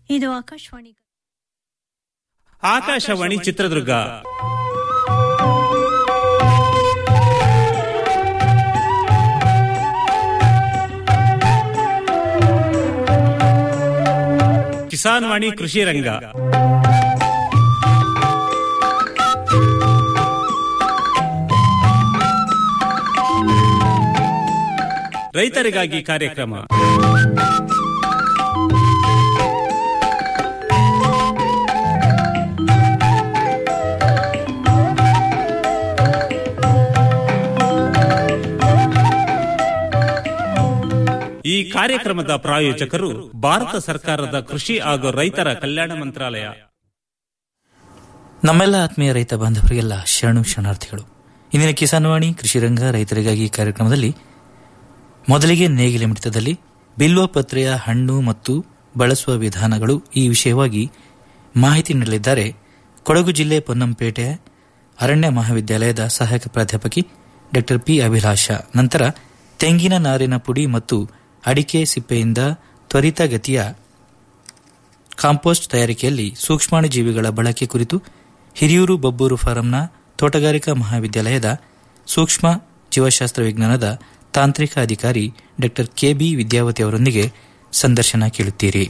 ಇದು ಆಕಾಶವಾಣಿ ಆಕಾಶವಾಣಿ ಚಿತ್ರದುರ್ಗ ಕಿಸಾನ್ ವಾಣಿ ಕೃಷಿ ರಂಗ ರೈತರಿಗಾಗಿ ಕಾರ್ಯಕ್ರಮ ಈ ಕಾರ್ಯಕ್ರಮದ ಪ್ರಾಯೋಜಕರು ಭಾರತ ಸರ್ಕಾರದ ಕೃಷಿ ಹಾಗೂ ರೈತರ ಕಲ್ಯಾಣ ಮಂತ್ರಾಲಯ ನಮ್ಮೆಲ್ಲ ಆತ್ಮೀಯ ರೈತ ಬಾಂಧವರಿಗೆಲ್ಲ ಶರಣು ಶರಣಾರ್ಥಿಗಳು ಇಂದಿನ ಕಿಸಾನ್ವಾಣಿ ಕೃಷಿ ರಂಗ ರೈತರಿಗಾಗಿ ಕಾರ್ಯಕ್ರಮದಲ್ಲಿ ಮೊದಲಿಗೆ ನೇಗಿಲೆ ಮಿಡಿತದಲ್ಲಿ ಬಿಲ್ವ ಪತ್ರೆಯ ಹಣ್ಣು ಮತ್ತು ಬಳಸುವ ವಿಧಾನಗಳು ಈ ವಿಷಯವಾಗಿ ಮಾಹಿತಿ ನೀಡಲಿದ್ದಾರೆ ಕೊಡಗು ಜಿಲ್ಲೆ ಪೊನ್ನಂಪೇಟೆ ಅರಣ್ಯ ಮಹಾವಿದ್ಯಾಲಯದ ಸಹಾಯಕ ಪ್ರಾಧ್ಯಾಪಕಿ ಡಾ ಪಿ ಅಭಿಲಾಷ ನಂತರ ತೆಂಗಿನ ನಾರಿನ ಪುಡಿ ಮತ್ತು ಅಡಿಕೆ ಸಿಪ್ಪೆಯಿಂದ ತ್ವರಿತಗತಿಯ ಕಾಂಪೋಸ್ಟ್ ತಯಾರಿಕೆಯಲ್ಲಿ ಸೂಕ್ಷ್ಮಾಣುಜೀವಿಗಳ ಬಳಕೆ ಕುರಿತು ಹಿರಿಯೂರು ಬಬ್ಬೂರು ಫಾರಂನ ತೋಟಗಾರಿಕಾ ಮಹಾವಿದ್ಯಾಲಯದ ಸೂಕ್ಷ್ಮ ಜೀವಶಾಸ್ತ್ರ ವಿಜ್ಞಾನದ ತಾಂತ್ರಿಕ ಅಧಿಕಾರಿ ಡಾ ಕೆಬಿ ವಿದ್ಯಾವತಿ ಅವರೊಂದಿಗೆ ಸಂದರ್ಶನ ಕೇಳುತ್ತೀರಿ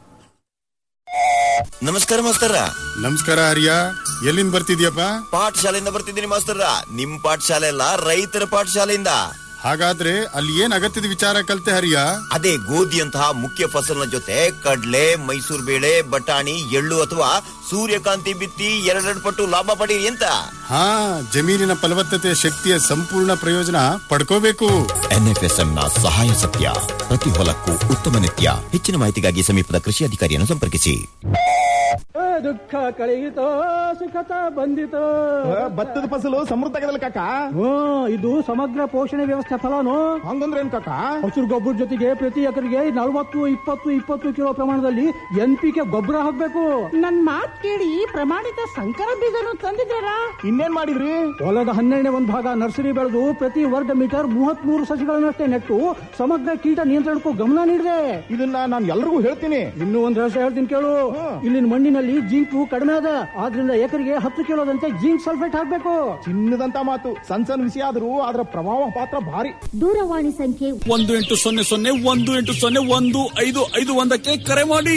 ನಮಸ್ಕಾರ ಮಾಸ್ತರ ನಮಸ್ಕಾರ ಹರಿಯ ಎಲ್ಲಿಂದ ಬರ್ತಿದ್ಯಪ್ಪ ಪಾಠಶಾಲೆಯಿಂದ ಬರ್ತಿದ್ದೀನಿ ಮಾಸ್ತರ ನಿಮ್ ಪಾಠಶಾಲೆ ಅಲ್ಲ ರೈತರ ಪಾಠಶಾಲೆಯಿಂದ ಹಾಗಾದ್ರೆ ಅಲ್ಲಿ ಏನ್ ಅಗತ್ಯದ ವಿಚಾರ ಕಲ್ತೆ ಹರಿಯ ಅದೇ ಗೋಧಿಯಂತಹ ಮುಖ್ಯ ಫಸಲಿನ ಜೊತೆ ಕಡ್ಲೆ ಮೈಸೂರು ಬೇಳೆ ಬಟಾಣಿ ಎಳ್ಳು ಅಥವಾ ಸೂರ್ಯಕಾಂತಿ ಬಿತ್ತಿ ಎರಡೆರಡು ಪಟ್ಟು ಲಾಭ ಪಡೀರಿ ಅಂತ ಹಾ ಜಮೀನಿನ ಫಲವತ್ತತೆ ಶಕ್ತಿಯ ಸಂಪೂರ್ಣ ಪ್ರಯೋಜನ ಪಡ್ಕೋಬೇಕು ಎನ್ಎಫ್ಎಸ್ಎಂ ನ ಸಹಾಯ ಸತ್ಯ ಪ್ರತಿ ಹೊಲಕ್ಕೂ ಉತ್ತಮ ನಿತ್ಯ ಹೆಚ್ಚಿನ ಮಾಹಿತಿಗಾಗಿ ಸಮೀಪದ ಕೃಷಿ ಅಧಿಕಾರಿಯನ್ನು ಸಂಪರ್ಕಿಸಿ ದುಃಖ ಕಳೆಯಿತೋ ಸುಖತ ಬಂದಿತೋ ಭತ್ತದ ಫಸಲು ಸಮೃದ್ಧ ಆಗದಲ್ಲ ಕಾಕ ಹ್ಮ್ ಇದು ಸಮಗ್ರ ಪೋಷಣೆ ವ್ಯವಸ್ಥೆ ಫಲಾನು ಹಂಗಂದ್ರೆ ಏನ್ ಕಾಕ ಹಸಿರು ಗೊಬ್ಬರ ಜೊತೆಗೆ ಪ್ರತಿ ಎಕರೆಗೆ ನಲವತ್ತು ಇಪ್ಪತ್ತು ಇಪ್ಪತ್ತು ಕಿಲೋ ಪ್ರಮಾಣದಲ್ಲಿ ಎನ್ ಪಿ ಕೆ ಗೊಬ್ಬರ ಹಾಕ್ಬೇಕು ನನ್ ಮಾತ್ ಕೇಳಿ ಪ್ರಮಾಣಿತ ಸಂಕರ ಬೀಜನು ತಂದಿದ್ದೀರಾ ಇನ್ನೇನ್ ಮಾಡಿದ್ರಿ ಹೊಲದ ಹನ್ನೆರಡನೇ ಒಂದು ಭಾಗ ನರ್ಸರಿ ಬೆಳೆದು ಪ್ರತಿ ವರ್ಗ ಮೀಟರ್ ಮೂವತ್ತ್ ಮೂರು ಸಸಿಗಳನ್ನಷ್ಟೇ ನೆಟ್ಟು ಸಮಗ್ರ ಕೀಟ ನಿಯಂತ್ರಣಕ್ಕೂ ಗಮನ ನೀಡಿದೆ ಇದನ್ನ ನಾನು ಎಲ್ರಿಗೂ ಹೇಳ್ತೀನಿ ಇನ್ನೂ ಒಂದ್ ರಹಸ್ಯ ಹೇಳ್ತೀನಿ ಕೇಳು ಇಲ್ಲಿನ ಮಣ್ಣಿನಲ್ಲಿ ಜಿಂಕು ಕಡಿಮೆ ಅದ ಆದ್ರಿಂದ ಎಕರೆಗೆ ಹತ್ತು ಕಿಲೋದಂತೆ ಜಿಂಕ್ ಸಲ್ಫೇಟ್ ಹಾಕ್ಬೇಕು ಚಿನ್ನದಂತ ಮಾತು ಸಣ್ಣ ಸಣ್ಣ ವಿಷಯ ಆದ್ರೂ ಅದರ ಪ್ರಭಾವ ಪಾತ್ರ ಭಾರಿ ದೂರವಾಣಿ ಸಂಖ್ಯೆ ಒಂದು ಎಂಟು ಸೊನ್ನೆ ಸೊನ್ನೆ ಒಂದು ಎಂಟು ಸೊನ್ನೆ ಒಂದು ಐದು ಐದು ಒಂದಕ್ಕೆ ಕರೆ ಮಾಡಿ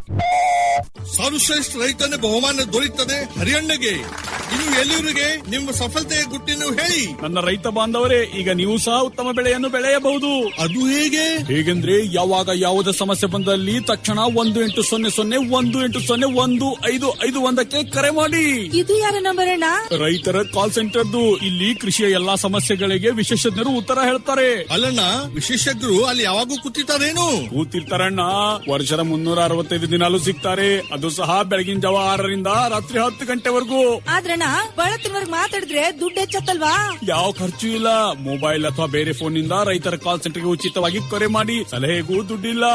ಸರ್ವಶ್ರೇಷ್ಠ ರೈತನ ಬಹುಮಾನ ದೊರೆಯುತ್ತದೆ ಹರಿಯಣ್ಣಗೆ ಇನ್ನು ಎಲ್ಲಿವರಿಗೆ ನಿಮ್ಮ ಸಫಲತೆಯ ಗುಟ್ಟಿನ ಹೇಳಿ ನನ್ನ ರೈತ ಬಾಂಧವರೇ ಈಗ ನೀವು ಸಹ ಉತ್ತಮ ಬೆಳೆಯನ್ನು ಬೆಳೆಯಬಹುದು ಅದು ಹೇಗೆ ಹೇಗೆಂದ್ರೆ ಯಾವಾಗ ಯಾವುದೇ ಸಮಸ್ಯೆ ಬಂದಲ್ಲಿ ತಕ್ಷಣ ಒಂದು ಎಂಟು ಸೊನ್ನೆ ಸೊನ್ನೆ ಒಂದು ಎಂಟು ಸೊನ್ನೆ ಒಂದು ಐದು ಐದು ಒಂದಕ್ಕೆ ಕರೆ ಮಾಡಿ ಇದು ಯಾರ ನಂಬರ್ ಅಣ್ಣ ರೈತರ ಕಾಲ್ ಸೆಂಟರ್ದು ಇಲ್ಲಿ ಕೃಷಿಯ ಎಲ್ಲಾ ಸಮಸ್ಯೆಗಳಿಗೆ ವಿಶೇಷಜ್ಞರು ಉತ್ತರ ಹೇಳ್ತಾರೆ ಅಲ್ಲಣ್ಣ ವಿಶೇಷಜ್ಞರು ಅಲ್ಲಿ ಯಾವಾಗೂ ಕೂತಿರ್ತಾರೇನು ಕೂತಿರ್ತಾರಣ್ಣ ವರ್ಷದ ಮುನ್ನೂರ ಅರವತ್ತೈದು ದಿನಾಲು ಸಿಗ್ತಾರೆ ಅದು ಸಹ ಬೆಳಗಿನ ಜಾವ ಆರರಿಂದ ರಾತ್ರಿ ಹತ್ತು ಗಂಟೆವರೆಗೂ ಆದ್ರಣ್ಣ ಬಳತ್ತಿನವರ್ಗ್ ಮಾತಾಡಿದ್ರೆ ದುಡ್ಡು ಹೆಚ್ಚತ್ತಲ್ವಾ ಯಾವ ಖರ್ಚು ಇಲ್ಲ ಮೊಬೈಲ್ ಅಥವಾ ಬೇರೆ ಫೋನ್ ನಿಂದ ರೈತರ ಕಾಲ್ ಸೆಂಟರ್ಗೆ ಉಚಿತವಾಗಿ ಕರೆ ಮಾಡಿ ಸಲಹೆಗೂ ದುಡ್ಡಿಲ್ಲ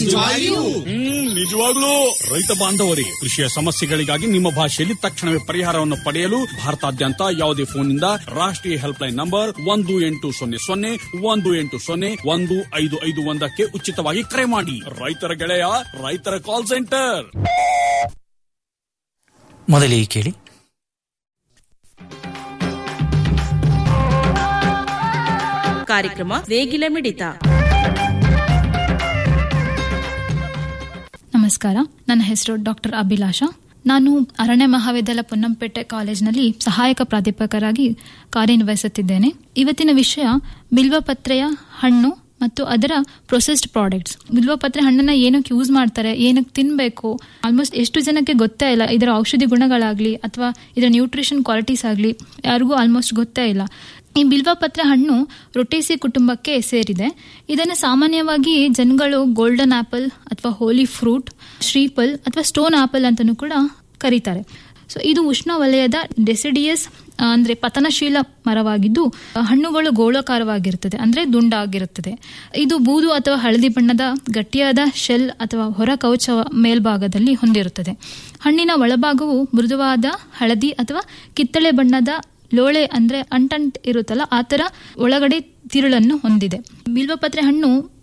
ಹ್ಮ್ ನಿಜವಾಗ್ಲೂ ರೈತ ಬಾಂಧವರೇ ಕೃಷಿಯ ಸಮಸ್ಯೆಗಳಿಗಾಗಿ ನಿಮ್ಮ ಭಾಷೆಯಲ್ಲಿ ತಕ್ಷಣವೇ ಪರಿಹಾರವನ್ನು ಪಡೆಯಲು ಭಾರತಾದ್ಯಂತ ಯಾವುದೇ ಫೋನ್ನಿಂದ ರಾಷ್ಟ್ರೀಯ ಹೆಲ್ಪ್ ಲೈನ್ ನಂಬರ್ ಒಂದು ಎಂಟು ಸೊನ್ನೆ ಸೊನ್ನೆ ಒಂದು ಎಂಟು ಸೊನ್ನೆ ಒಂದು ಐದು ಐದು ಒಂದಕ್ಕೆ ಉಚಿತವಾಗಿ ಕರೆ ಮಾಡಿ ರೈತರ ಗೆಳೆಯ ರೈತರ ಕಾಲ್ ಸೆಂಟರ್ ಮೊದಲಿಗೆ ಕೇಳಿ ಕಾರ್ಯಕ್ರಮ ನೇಗಿಲ ಮಿಡಿತ ನಮಸ್ಕಾರ ನನ್ನ ಹೆಸರು ಡಾಕ್ಟರ್ ಅಭಿಲಾಷ ನಾನು ಅರಣ್ಯ ಮಹಾವಿದ್ಯಾಲಯ ಪೊನ್ನಂಪೇಟೆ ಕಾಲೇಜಿನಲ್ಲಿ ಸಹಾಯಕ ಪ್ರಾಧ್ಯಾಪಕರಾಗಿ ಕಾರ್ಯನಿರ್ವಹಿಸುತ್ತಿದ್ದೇನೆ ಇವತ್ತಿನ ವಿಷಯ ಬಿಲ್ವಪತ್ರೆಯ ಹಣ್ಣು ಮತ್ತು ಅದರ ಪ್ರೊಸೆಸ್ಡ್ ಪ್ರಾಡಕ್ಟ್ಸ್ ಬಿಲ್ವಪತ್ರೆ ಹಣ್ಣನ್ನ ಏನಕ್ಕೆ ಯೂಸ್ ಮಾಡ್ತಾರೆ ಏನಕ್ಕೆ ತಿನ್ನಬೇಕು ಆಲ್ಮೋಸ್ಟ್ ಎಷ್ಟು ಜನಕ್ಕೆ ಗೊತ್ತೇ ಇಲ್ಲ ಇದರ ಔಷಧಿ ಗುಣಗಳಾಗಲಿ ಅಥವಾ ಇದರ ನ್ಯೂಟ್ರಿಷನ್ ಕ್ವಾಲಿಟೀಸ್ ಆಗಲಿ ಯಾರಿಗೂ ಆಲ್ಮೋಸ್ಟ್ ಗೊತ್ತೇ ಇಲ್ಲ ಈ ಬಿಲ್ವಪತ್ರೆ ಹಣ್ಣು ರೊಟೇಸಿ ಕುಟುಂಬಕ್ಕೆ ಸೇರಿದೆ ಇದನ್ನು ಸಾಮಾನ್ಯವಾಗಿ ಜನಗಳು ಗೋಲ್ಡನ್ ಆಪಲ್ ಅಥವಾ ಹೋಲಿ ಫ್ರೂಟ್ ಶ್ರೀಪಲ್ ಅಥವಾ ಸ್ಟೋನ್ ಆಪಲ್ ಅಂತಲೂ ಕೂಡ ಕರೀತಾರೆ ಸೊ ಇದು ಉಷ್ಣವಲಯದ ಡೆಸಿಡಿಯಸ್ ಅಂದ್ರೆ ಪತನಶೀಲ ಮರವಾಗಿದ್ದು ಹಣ್ಣುಗಳು ಗೋಳಾಕಾರವಾಗಿರುತ್ತದೆ ಅಂದ್ರೆ ದುಂಡಾಗಿರುತ್ತದೆ ಇದು ಬೂದು ಅಥವಾ ಹಳದಿ ಬಣ್ಣದ ಗಟ್ಟಿಯಾದ ಶೆಲ್ ಅಥವಾ ಹೊರ ಕವಚ ಮೇಲ್ಭಾಗದಲ್ಲಿ ಹೊಂದಿರುತ್ತದೆ ಹಣ್ಣಿನ ಒಳಭಾಗವು ಮೃದುವಾದ ಹಳದಿ ಅಥವಾ ಕಿತ್ತಳೆ ಬಣ್ಣದ ಲೋಳೆ ಅಂದ್ರೆ ಅಂಟಂಟ್ ಇರುತ್ತಲ್ಲ ಆ ತರ ಒಳಗಡೆ ತಿರುಳನ್ನು ಹೊಂದಿದೆ ಬಿಲ್ವಪತ್ರೆ ಹಣ್ಣು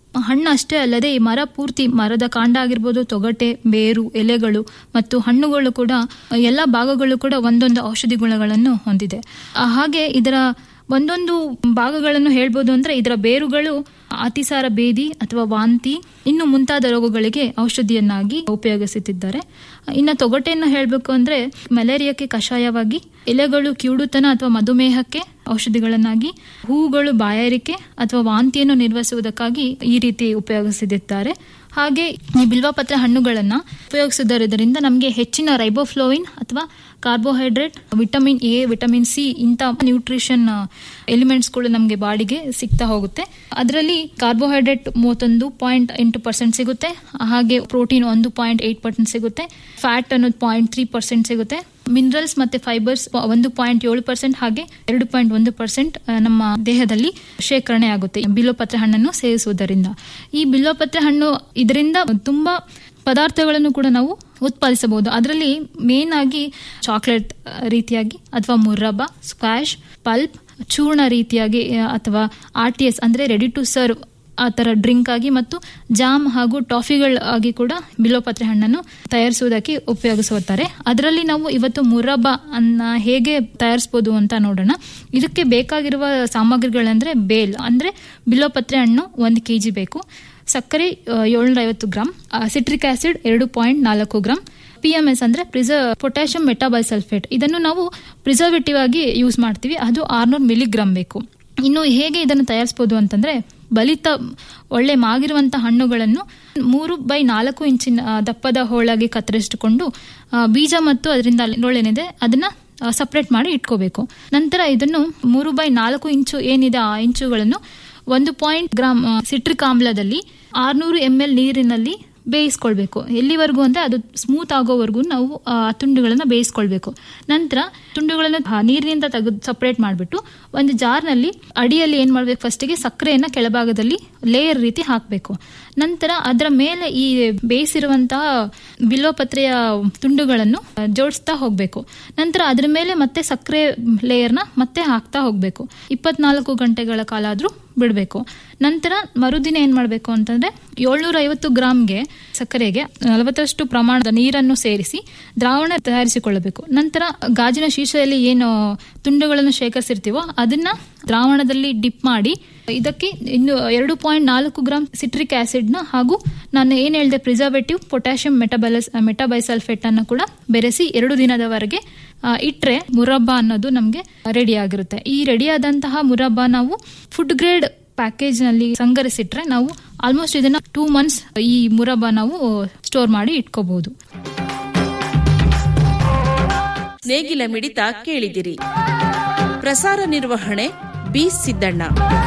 ಹಣ್ಣು ಅಷ್ಟೇ ಅಲ್ಲದೆ ಈ ಮರ ಪೂರ್ತಿ ಮರದ ಕಾಂಡ ಆಗಿರ್ಬೋದು ತೊಗಟೆ ಬೇರು ಎಲೆಗಳು ಮತ್ತು ಹಣ್ಣುಗಳು ಕೂಡ ಎಲ್ಲ ಭಾಗಗಳು ಕೂಡ ಒಂದೊಂದು ಔಷಧಿ ಗುಣಗಳನ್ನು ಹೊಂದಿದೆ ಆ, ಹಾಗೆ ಇದರ ಒಂದೊಂದು ಭಾಗಗಳನ್ನು ಹೇಳ್ಬೋದು ಅಂದ್ರೆ ಇದರ ಬೇರುಗಳು ಅತಿಸಾರ ಬೇದಿ ಅಥವಾ ವಾಂತಿ ಇನ್ನು ಮುಂತಾದ ರೋಗಗಳಿಗೆ ಔಷಧಿಯನ್ನಾಗಿ ಉಪಯೋಗಿಸುತ್ತಿದ್ದಾರೆ ಇನ್ನು ತೊಗಟೆಯನ್ನು ಹೇಳಬೇಕು ಅಂದ್ರೆ ಮಲೇರಿಯಾಕ್ಕೆ ಕಷಾಯವಾಗಿ ಎಲೆಗಳು ಕಿವುಡುತನ ಅಥವಾ ಮಧುಮೇಹಕ್ಕೆ ಔಷಧಿಗಳನ್ನಾಗಿ ಹೂಗಳು ಬಾಯಾರಿಕೆ ಅಥವಾ ವಾಂತಿಯನ್ನು ನಿರ್ವಹಿಸುವುದಕ್ಕಾಗಿ ಈ ರೀತಿ ಉಪಯೋಗಿಸುತ್ತಿದ್ದಾರೆ ಹಾಗೆ ಈ ಬಿಲ್ವಪತ್ರ ಹಣ್ಣುಗಳನ್ನು ಉಪಯೋಗಿಸುವುದರಿಂದ ನಮಗೆ ಹೆಚ್ಚಿನ ರೈಬೋಫ್ಲೋವಿನ್ ಅಥವಾ carbohydrate vitamin A vitamin C ಇಂಥ ನ್ಯೂಟ್ರಿಷನ್ ಎಲಿಮೆಂಟ್ಸ್ಗಳು ನಮಗೆ ಬಾಡಿಗೆ ಸಿಗ್ತಾ ಹೋಗುತ್ತೆ ಅದರಲ್ಲಿ ಕಾರ್ಬೋಹೈಡ್ರೇಟ್ ಮೂವತ್ತೊಂದು ಪಾಯಿಂಟ್ ಎಂಟು ಪರ್ಸೆಂಟ್ ಸಿಗುತ್ತೆ ಹಾಗೆ ಪ್ರೋಟೀನ್ ಒಂದು ಪಾಯಿಂಟ್ ಏಟ್ ಪರ್ಸೆಂಟ್ ಸಿಗುತ್ತೆ ಫ್ಯಾಟ್ ಅನ್ನೋದು ಪಾಯಿಂಟ್ ತ್ರೀ ಪರ್ಸೆಂಟ್ ಸಿಗುತ್ತೆ ಮಿನರಲ್ಸ್ ಮತ್ತೆ ಫೈಬರ್ಸ್ ಒಂದು ಪಾಯಿಂಟ್ ಏಳು ಪರ್ಸೆಂಟ್ ಹಾಗೆ ಎರಡು ಪಾಯಿಂಟ್ ಒಂದು ಪರ್ಸೆಂಟ್ ನಮ್ಮ ದೇಹದಲ್ಲಿ ಶೇಖರಣೆ ಆಗುತ್ತೆ ಬಿಲ್ವಪತ್ರೆ ಹಣ್ಣನ್ನು ಸೇವಿಸುವುದರಿಂದ ಈ ಬಿಲ್ವಪತ್ರೆ ಹಣ್ಣು ಇದರಿಂದ ತುಂಬಾ ಪದಾರ್ಥಗಳನ್ನು ಕೂಡ ನಾವು ಉತ್ಪಾದಿಸಬಹುದು ಅದರಲ್ಲಿ ಮೇನ್ ಆಗಿ ಚಾಕ್ಲೇಟ್ ರೀತಿಯಾಗಿ ಅಥವಾ ಮುರ್ರಬ ಸ್ಕ್ವಾಶ್ ಪಲ್ಪ್ ಚೂರ್ಣ ರೀತಿಯಾಗಿ ಆ, ಅಥವಾ ಆರ್ ಟಿ ಎಸ್ ಅಂದ್ರೆ ರೆಡಿ ಟು ಸರ್ವ್ ಆ ಥರ ಡ್ರಿಂಕ್ ಆಗಿ ಮತ್ತು ಜಾಮ್ ಹಾಗೂ ಟಾಫಿಗಳಾಗಿ ಕೂಡ ಬಿಲೋಪತ್ರೆ ಹಣ್ಣನ್ನು ತಯಾರಿಸುವುದಕ್ಕೆ ಉಪಯೋಗಿಸುತ್ತಾರೆ ಅದರಲ್ಲಿ ನಾವು ಇವತ್ತು ಮುರಬ್ಬ ಅನ್ನ ಹೇಗೆ ತಯಾರಿಸಬಹುದು ಅಂತ ನೋಡೋಣ ಇದಕ್ಕೆ ಬೇಕಾಗಿರುವ ಸಾಮಗ್ರಿಗಳಂದ್ರೆ ಬೇಲ್ ಅಂದ್ರೆ ಬಿಲೋಪತ್ರೆ ಹಣ್ಣು ಒಂದು ಕೆಜಿ ಬೇಕು ಸಕ್ಕರೆ ಏಳ್ನೂರ ಐವತ್ತು ಗ್ರಾಮ್ ಸಿಟ್ರಿಕ್ ಆಸಿಡ್ ಎರಡು ಪಾಯಿಂಟ್ ನಾಲ್ಕು ಗ್ರಾಮ್ ಪಿ ಎಂ ಎಸ್ ಅಂದ್ರೆ ಪ್ರಿಸ ಪೊಟ್ಯಾಷಿಯಂ ಮೆಟಾಬೈಸಲ್ಫೇಟ್ ಇದನ್ನು ನಾವು ಪ್ರಿಸರ್ವೇಟಿವ್ ಆಗಿ ಯೂಸ್ ಮಾಡ್ತೀವಿ ಅದು ಆರ್ನೂರು ಮಿಲಿಗ್ರಾಮ್ ಬೇಕು ಇನ್ನು ಹೇಗೆ ಇದನ್ನು ತಯಾರಿಸಬಹುದು ಅಂತಂದ್ರೆ ಬಲಿತ ಒಳ್ಳೆ ಮಾಗಿರುವಂತಹ ಹಣ್ಣುಗಳನ್ನು ಮೂರು ಬೈ ನಾಲ್ಕು ಇಂಚಿನ ಆ, ದಪ್ಪದ ಹೋಳಾಗಿ ಕತ್ತರಿಸಿಕೊಂಡು ಆ, ಬೀಜ ಮತ್ತು ಅದರಿಂದ ಏನಿದೆ ಅದನ್ನ ಸಪರೇಟ್ ಮಾಡಿ ಇಟ್ಕೋಬೇಕು ನಂತರ ಇದನ್ನು ಮೂರು ಬೈ ನಾಲ್ಕು ಇಂಚು ಏನಿದೆ ಆ ಇಂಚುಗಳನ್ನು ಒಂದು ಪಾಯಿಂಟ್ ಗ್ರಾಮ್ ಸಿಟ್ರಿಕ್ ಆಮ್ಲದಲ್ಲಿ ಆರ್ನೂರು ಎಂ ಎಲ್ ನೀರಿನಲ್ಲಿ ಬೇಯಿಸ್ಕೊಳ್ಬೇಕು ಎಲ್ಲಿವರೆಗೂ ಅಂದ್ರೆ ಅದು ಸ್ಮೂತ್ ಆಗೋವರೆಗೂ ನಾವು ಆ ತುಂಡುಗಳನ್ನ ಬೇಯಿಸ್ಕೊಳ್ಬೇಕು ನಂತರ ತುಂಡುಗಳನ್ನು ಆ ನೀರಿನಿಂದ ತೆಗೆದು ಸಪರೇಟ್ ಮಾಡಿಬಿಟ್ಟು ಒಂದು ಜಾರ್ನಲ್ಲಿ ಅಡಿಯಲ್ಲಿ ಏನ್ ಮಾಡ್ಬೇಕು ಫಸ್ಟಿಗೆ ಸಕ್ಕರೆಯನ್ನ ಕೆಳಭಾಗದಲ್ಲಿ ಲೇಯರ್ ರೀತಿ ಹಾಕಬೇಕು ನಂತರ ಅದರ ಮೇಲೆ ಈ ಬೇಯಿಸಿರುವಂತಹ ಬಿಲ್ಲೋಪತ್ರೆಯ ತುಂಡುಗಳನ್ನು ಆ, ಜೋಡಿಸ್ತಾ ಹೋಗ್ಬೇಕು ನಂತರ ಅದರ ಮೇಲೆ ಮತ್ತೆ ಸಕ್ಕರೆ ಲೇಯರ್ನ ಮತ್ತೆ ಹಾಕ್ತಾ ಹೋಗ್ಬೇಕು ಇಪ್ಪತ್ನಾಲ್ಕು ಗಂಟೆಗಳ ಕಾಲ ಆದ್ರೂ ಬಿಡಬೇಕು ನಂತರ ಮರುದಿನ ಏನ್ ಮಾಡಬೇಕು ಅಂತಂದ್ರೆ ಏಳ್ನೂರ ಐವತ್ತು ಗ್ರಾಮ್ಗೆ ಸಕ್ಕರೆಗೆ ನಲವತ್ತಷ್ಟು ಪ್ರಮಾಣದ ನೀರನ್ನು ಸೇರಿಸಿ ದ್ರಾವಣ ತಯಾರಿಸಿಕೊಳ್ಳಬೇಕು ನಂತರ ಗಾಜಿನ ಶೀಶೆಯಲ್ಲಿ ಏನು ತುಂಡುಗಳನ್ನು ಶೇಖರಿಸಿರ್ತೀವೋ ಅದನ್ನ ದ್ರಾವಣದಲ್ಲಿ ಡಿಪ್ ಮಾಡಿ ಇದಕ್ಕೆ ಇನ್ನು ಎರಡು ಪಾಯಿಂಟ್ ನಾಲ್ಕು ಗ್ರಾಮ್ ಸಿಟ್ರಿಕ್ ಆಸಿಡ್ ನ ಹಾಗೂ ನಾನು ಏನ್ ಹೇಳಿದೆ ಪ್ರಿಸರ್ವೇಟಿವ್ ಪೊಟ್ಯಾಷಿಯಂ ಮೆಟಬಲಸ್ ಮೆಟಾಬೈಸಲ್ಫೇಟ್ ಅನ್ನು ಕೂಡ ಬೆರೆಸಿ ಎರಡು ದಿನದವರೆಗೆ ಆ, ಇಟ್ರೆ ಮುರಬ್ಬ ಅನ್ನೋದು ನಮಗೆ ರೆಡಿ ಆಗಿರುತ್ತೆ ಈ ರೆಡಿಯಾದಂತಹ ಮುರಬ್ಬ ನಾವು ಫುಡ್ ಗ್ರೇಡ್ ಪ್ಯಾಕೇಜ್ ನಲ್ಲಿ ಸಂಗರಿಸಿಟ್ರೆ ನಾವು ಆಲ್ಮೋಸ್ಟ್ ಇದನ್ನ ಟೂ ಮಂತ್ಸ್ ಈ ಮುರಬ್ಬ ನಾವು ಸ್ಟೋರ್ ಮಾಡಿ ಇಟ್ಕೋಬಹುದು ನೇಗಿಲ ಮಿಡಿತ ಕೇಳಿದಿರಿ ಪ್ರಸಾರ ನಿರ್ವಹಣೆ ಬಿ ಸಿದ್ದಣ್ಣ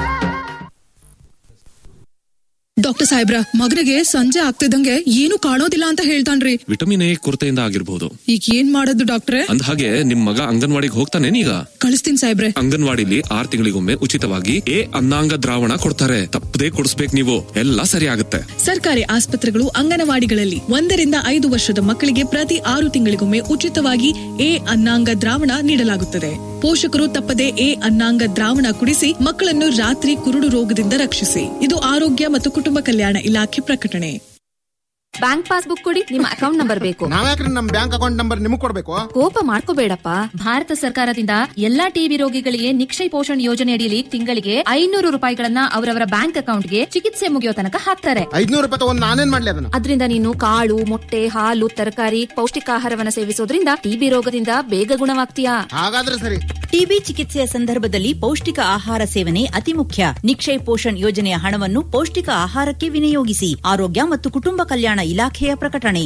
ಡಾಕ್ಟರ್ ಸಾಹೇಬ್ರ ಮಗನಿಗೆ ಸಂಜೆ ಆಗ್ತಿದ್ದಂಗೆ ಏನು ಕಾಣೋದಿಲ್ಲ ಅಂತ ಹೇಳ್ತಾನ್ರಿ ವಿಟಮಿನ್ ಎ ಕೊರತೆಯಿಂದ ಆಗಿರ್ಬೋದು ಈಗ ಏನ್ ಮಾಡೋದು ಡಾಕ್ಟ್ರೆ ಅಂದ ಹಾಗೆ ನಿಮ್ ಮಗ ಅಂಗನವಾಡಿಗೆ ಹೋಗ್ತಾನೇನೀಗ ಕಳಿಸ್ತೀನಿ ಸಾಹೇಬ್ರೆ ಅಂಗನವಾಡಿಲಿ ಆರ್ ತಿಂಗಳಿಗೊಮ್ಮೆ ಉಚಿತವಾಗಿ ಎ ಅನ್ನಾಂಗ ದ್ರಾವಣ ಕೊಡ್ತಾರೆ ತಪ್ಪದೇ ಕೊಡಿಸ್ಬೇಕು ನೀವು ಎಲ್ಲ ಸರಿ ಆಗುತ್ತೆ ಸರ್ಕಾರಿ ಆಸ್ಪತ್ರೆಗಳು ಅಂಗನವಾಡಿಗಳಲ್ಲಿ ಒಂದರಿಂದ ಐದು ವರ್ಷದ ಮಕ್ಕಳಿಗೆ ಪ್ರತಿ ಆರು ತಿಂಗಳಿಗೊಮ್ಮೆ ಉಚಿತವಾಗಿ ಎ ಅನ್ನಾಂಗ ದ್ರಾವಣ ನೀಡಲಾಗುತ್ತದೆ ಪೋಷಕರು ತಪ್ಪದೆ ಎ ಅನ್ನಾಂಗ ದ್ರಾವಣ ಕುಡಿಸಿ ಮಕ್ಕಳನ್ನು ರಾತ್ರಿ ಕುರುಡು ರೋಗದಿಂದ ರಕ್ಷಿಸಿ ಇದು ಆರೋಗ್ಯ ಮತ್ತು ಕುಟುಂಬ ಕಲ್ಯಾಣ ಇಲಾಖೆ ಪ್ರಕಟಣೆ ಬ್ಯಾಂಕ್ ಪಾಸ್ಬುಕ್ ಕೊಡಿ ನಿಮ್ಮ ಅಕೌಂಟ್ ನಂಬರ್ ಬೇಕು ನಾವ್ಯಾಕ್ರಿ ನಮ್ ಬ್ಯಾಂಕ್ ಅಕೌಂಟ್ ನಂಬರ್ ನಿಮಗ್ ಕೊಡ್ಬೇಕು ಕೋಪ ಮಾಡ್ಕೋಬೇಡಪ್ಪ ಭಾರತ ಸರ್ಕಾರದಿಂದ ಎಲ್ಲಾ ಟಿಬಿ ರೋಗಿಗಳಿಗೆ ನಿಕ್ಷಯ ಪೋಷಣ್ ಯೋಜನೆ ಅಡಿಯಲ್ಲಿ ತಿಂಗಳಿಗೆ ಐನೂರು ರೂಪಾಯಿಗಳನ್ನ ಅವರವರ ಬ್ಯಾಂಕ್ ಅಕೌಂಟ್ಗೆ ಚಿಕಿತ್ಸೆ ಮುಗಿಯೋ ತನಕ ಹಾಕ್ತಾರೆ ಐದ್ನೂರು ರೂಪಾಯಿ ತಗೊಂಡ್ ನಾನೇನ್ ಮಾಡ್ಲಿ ಅದನ್ನ ಅದರಿಂದ ನೀನು ಕಾಳು ಮೊಟ್ಟೆ ಹಾಲು ತರಕಾರಿ ಪೌಷ್ಟಿಕಾಹಾರವನ್ನ ಸೇವಿಸೋದ್ರಿಂದ ಟಿಬಿ ರೋಗದಿಂದ ಬೇಗ ಗುಣವಾಗ್ತೀಯಾ ಹಾಗಾದ್ರೆ ಸರಿ ಟಿಬಿ ಚಿಕಿತ್ಸೆಯ ಸಂದರ್ಭದಲ್ಲಿ ಪೌಷ್ಟಿಕ ಆಹಾರ ಸೇವನೆ ಅತಿ ಮುಖ್ಯ ನಿಕ್ಷಯ್ ಪೋಷಣ್ ಯೋಜನೆಯ ಹಣವನ್ನು ಪೌಷ್ಟಿಕ ಆಹಾರಕ್ಕೆ ವಿನಿಯೋಗಿಸಿ ಆರೋಗ್ಯ ಮತ್ತು ಕುಟುಂಬ ಕಲ್ಯಾಣ ಇಲಾಖೆಯ ಪ್ರಕಟಣೆ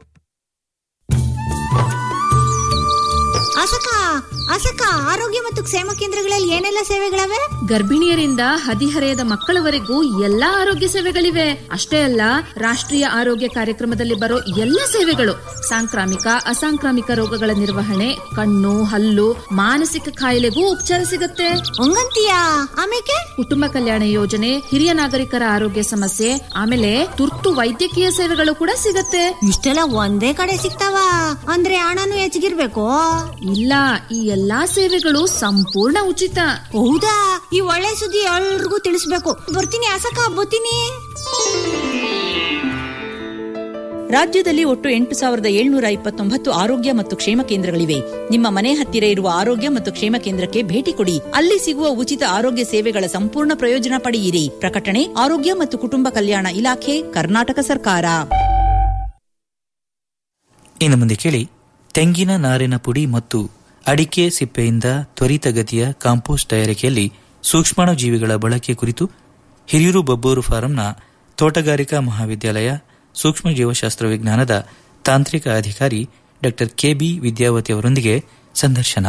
ಅಸಕ ಅಸಕ ಆರೋಗ್ಯ ಮತ್ತು ಕ್ಷೇಮ ಕೇಂದ್ರಗಳಲ್ಲಿ ಏನೆಲ್ಲ ಸೇವೆಗಳವೆ ಗರ್ಭಿಣಿಯರಿಂದ ಹದಿಹರೆಯದ ಮಕ್ಕಳವರೆಗೂ ಎಲ್ಲಾ ಆರೋಗ್ಯ ಸೇವೆಗಳಿವೆ ಅಷ್ಟೇ ಅಲ್ಲ ರಾಷ್ಟ್ರೀಯ ಆರೋಗ್ಯ ಕಾರ್ಯಕ್ರಮದಲ್ಲಿ ಬರೋ ಎಲ್ಲ ಸೇವೆಗಳು ಸಾಂಕ್ರಾಮಿಕ ಅಸಾಂಕ್ರಾಮಿಕ ರೋಗಗಳ ನಿರ್ವಹಣೆ ಕಣ್ಣು ಹಲ್ಲು ಮಾನಸಿಕ ಕಾಯಿಲೆಗೂ ಉಪಚಾರ ಸಿಗುತ್ತೆ ಹಂಗಂತೀಯಾ ಆಮೇಲೆ ಕುಟುಂಬ ಕಲ್ಯಾಣ ಯೋಜನೆ ಹಿರಿಯ ನಾಗರಿಕರ ಆರೋಗ್ಯ ಸಮಸ್ಯೆ ಆಮೇಲೆ ತುರ್ತು ವೈದ್ಯಕೀಯ ಸೇವೆಗಳು ಕೂಡ ಸಿಗತ್ತೆ ಇಷ್ಟೆಲ್ಲ ಒಂದೇ ಕಡೆ ಸಿಗ್ತಾವ ಅಂದ್ರೆ ಹಣನು ಹೆಚ್ಚಿಗಿರ್ಬೇಕು ಇಲ್ಲ ಈ ಎಲ್ಲಾ ಸೇವೆಗಳು ಸಂಪೂರ್ಣ ಉಚಿತ ಹೌದಾ ಈ ಒಳ್ಳೆ ಸುದ್ದಿ ಎಲ್ರಿಗೂ ತಿಳಿಸ್ಬೇಕು ಬರ್ತೀನಿ ಅಸಕ ಬರ್ತೀನಿ ರಾಜ್ಯದಲ್ಲಿ ಒಟ್ಟು ಎಂಟು ಸಾವಿರದ ಏಳ್ನೂರ ಇಪ್ಪತ್ತೊಂಬತ್ತು ಆರೋಗ್ಯ ಮತ್ತು ಕ್ಷೇಮ ಕೇಂದ್ರಗಳಿವೆ ನಿಮ್ಮ ಮನೆ ಹತ್ತಿರ ಇರುವ ಆರೋಗ್ಯ ಮತ್ತು ಕ್ಷೇಮ ಕೇಂದ್ರಕ್ಕೆ ಭೇಟಿ ಕೊಡಿ ಅಲ್ಲಿ ಸಿಗುವ ಉಚಿತ ಆರೋಗ್ಯ ಸೇವೆಗಳ ಸಂಪೂರ್ಣ ಪ್ರಯೋಜನ ಪಡೆಯಿರಿ ಪ್ರಕಟಣೆ ಆರೋಗ್ಯ ಮತ್ತು ಕುಟುಂಬ ಕಲ್ಯಾಣ ಇಲಾಖೆ ಕರ್ನಾಟಕ ಸರ್ಕಾರ ಇನ್ನು ಮುಂದೆ ಕೇಳಿ ತೆಂಗಿನ ನಾರಿನ ಪುಡಿ ಮತ್ತು ಅಡಿಕೆ ಸಿಪ್ಪೆಯಿಂದ ತ್ವರಿತಗತಿಯ ಕಾಂಪೋಸ್ಟ್ ತಯಾರಿಕೆಯಲ್ಲಿ ಸೂಕ್ಷ್ಮಾಣು ಜೀವಿಗಳ ಬಳಕೆ ಕುರಿತು ಹಿರಿಯೂರು ಬಬ್ಬೂರು ಫಾರಂನ ತೋಟಗಾರಿಕಾ ಮಹಾವಿದ್ಯಾಲಯ ಸೂಕ್ಷ್ಮ ಜೀವಶಾಸ್ತ್ರ ವಿಜ್ಞಾನದ ತಾಂತ್ರಿಕ ಅಧಿಕಾರಿ ಡಾ ಕೆಬಿ ವಿದ್ಯಾವತಿ ಅವರೊಂದಿಗೆ ಸಂದರ್ಶನ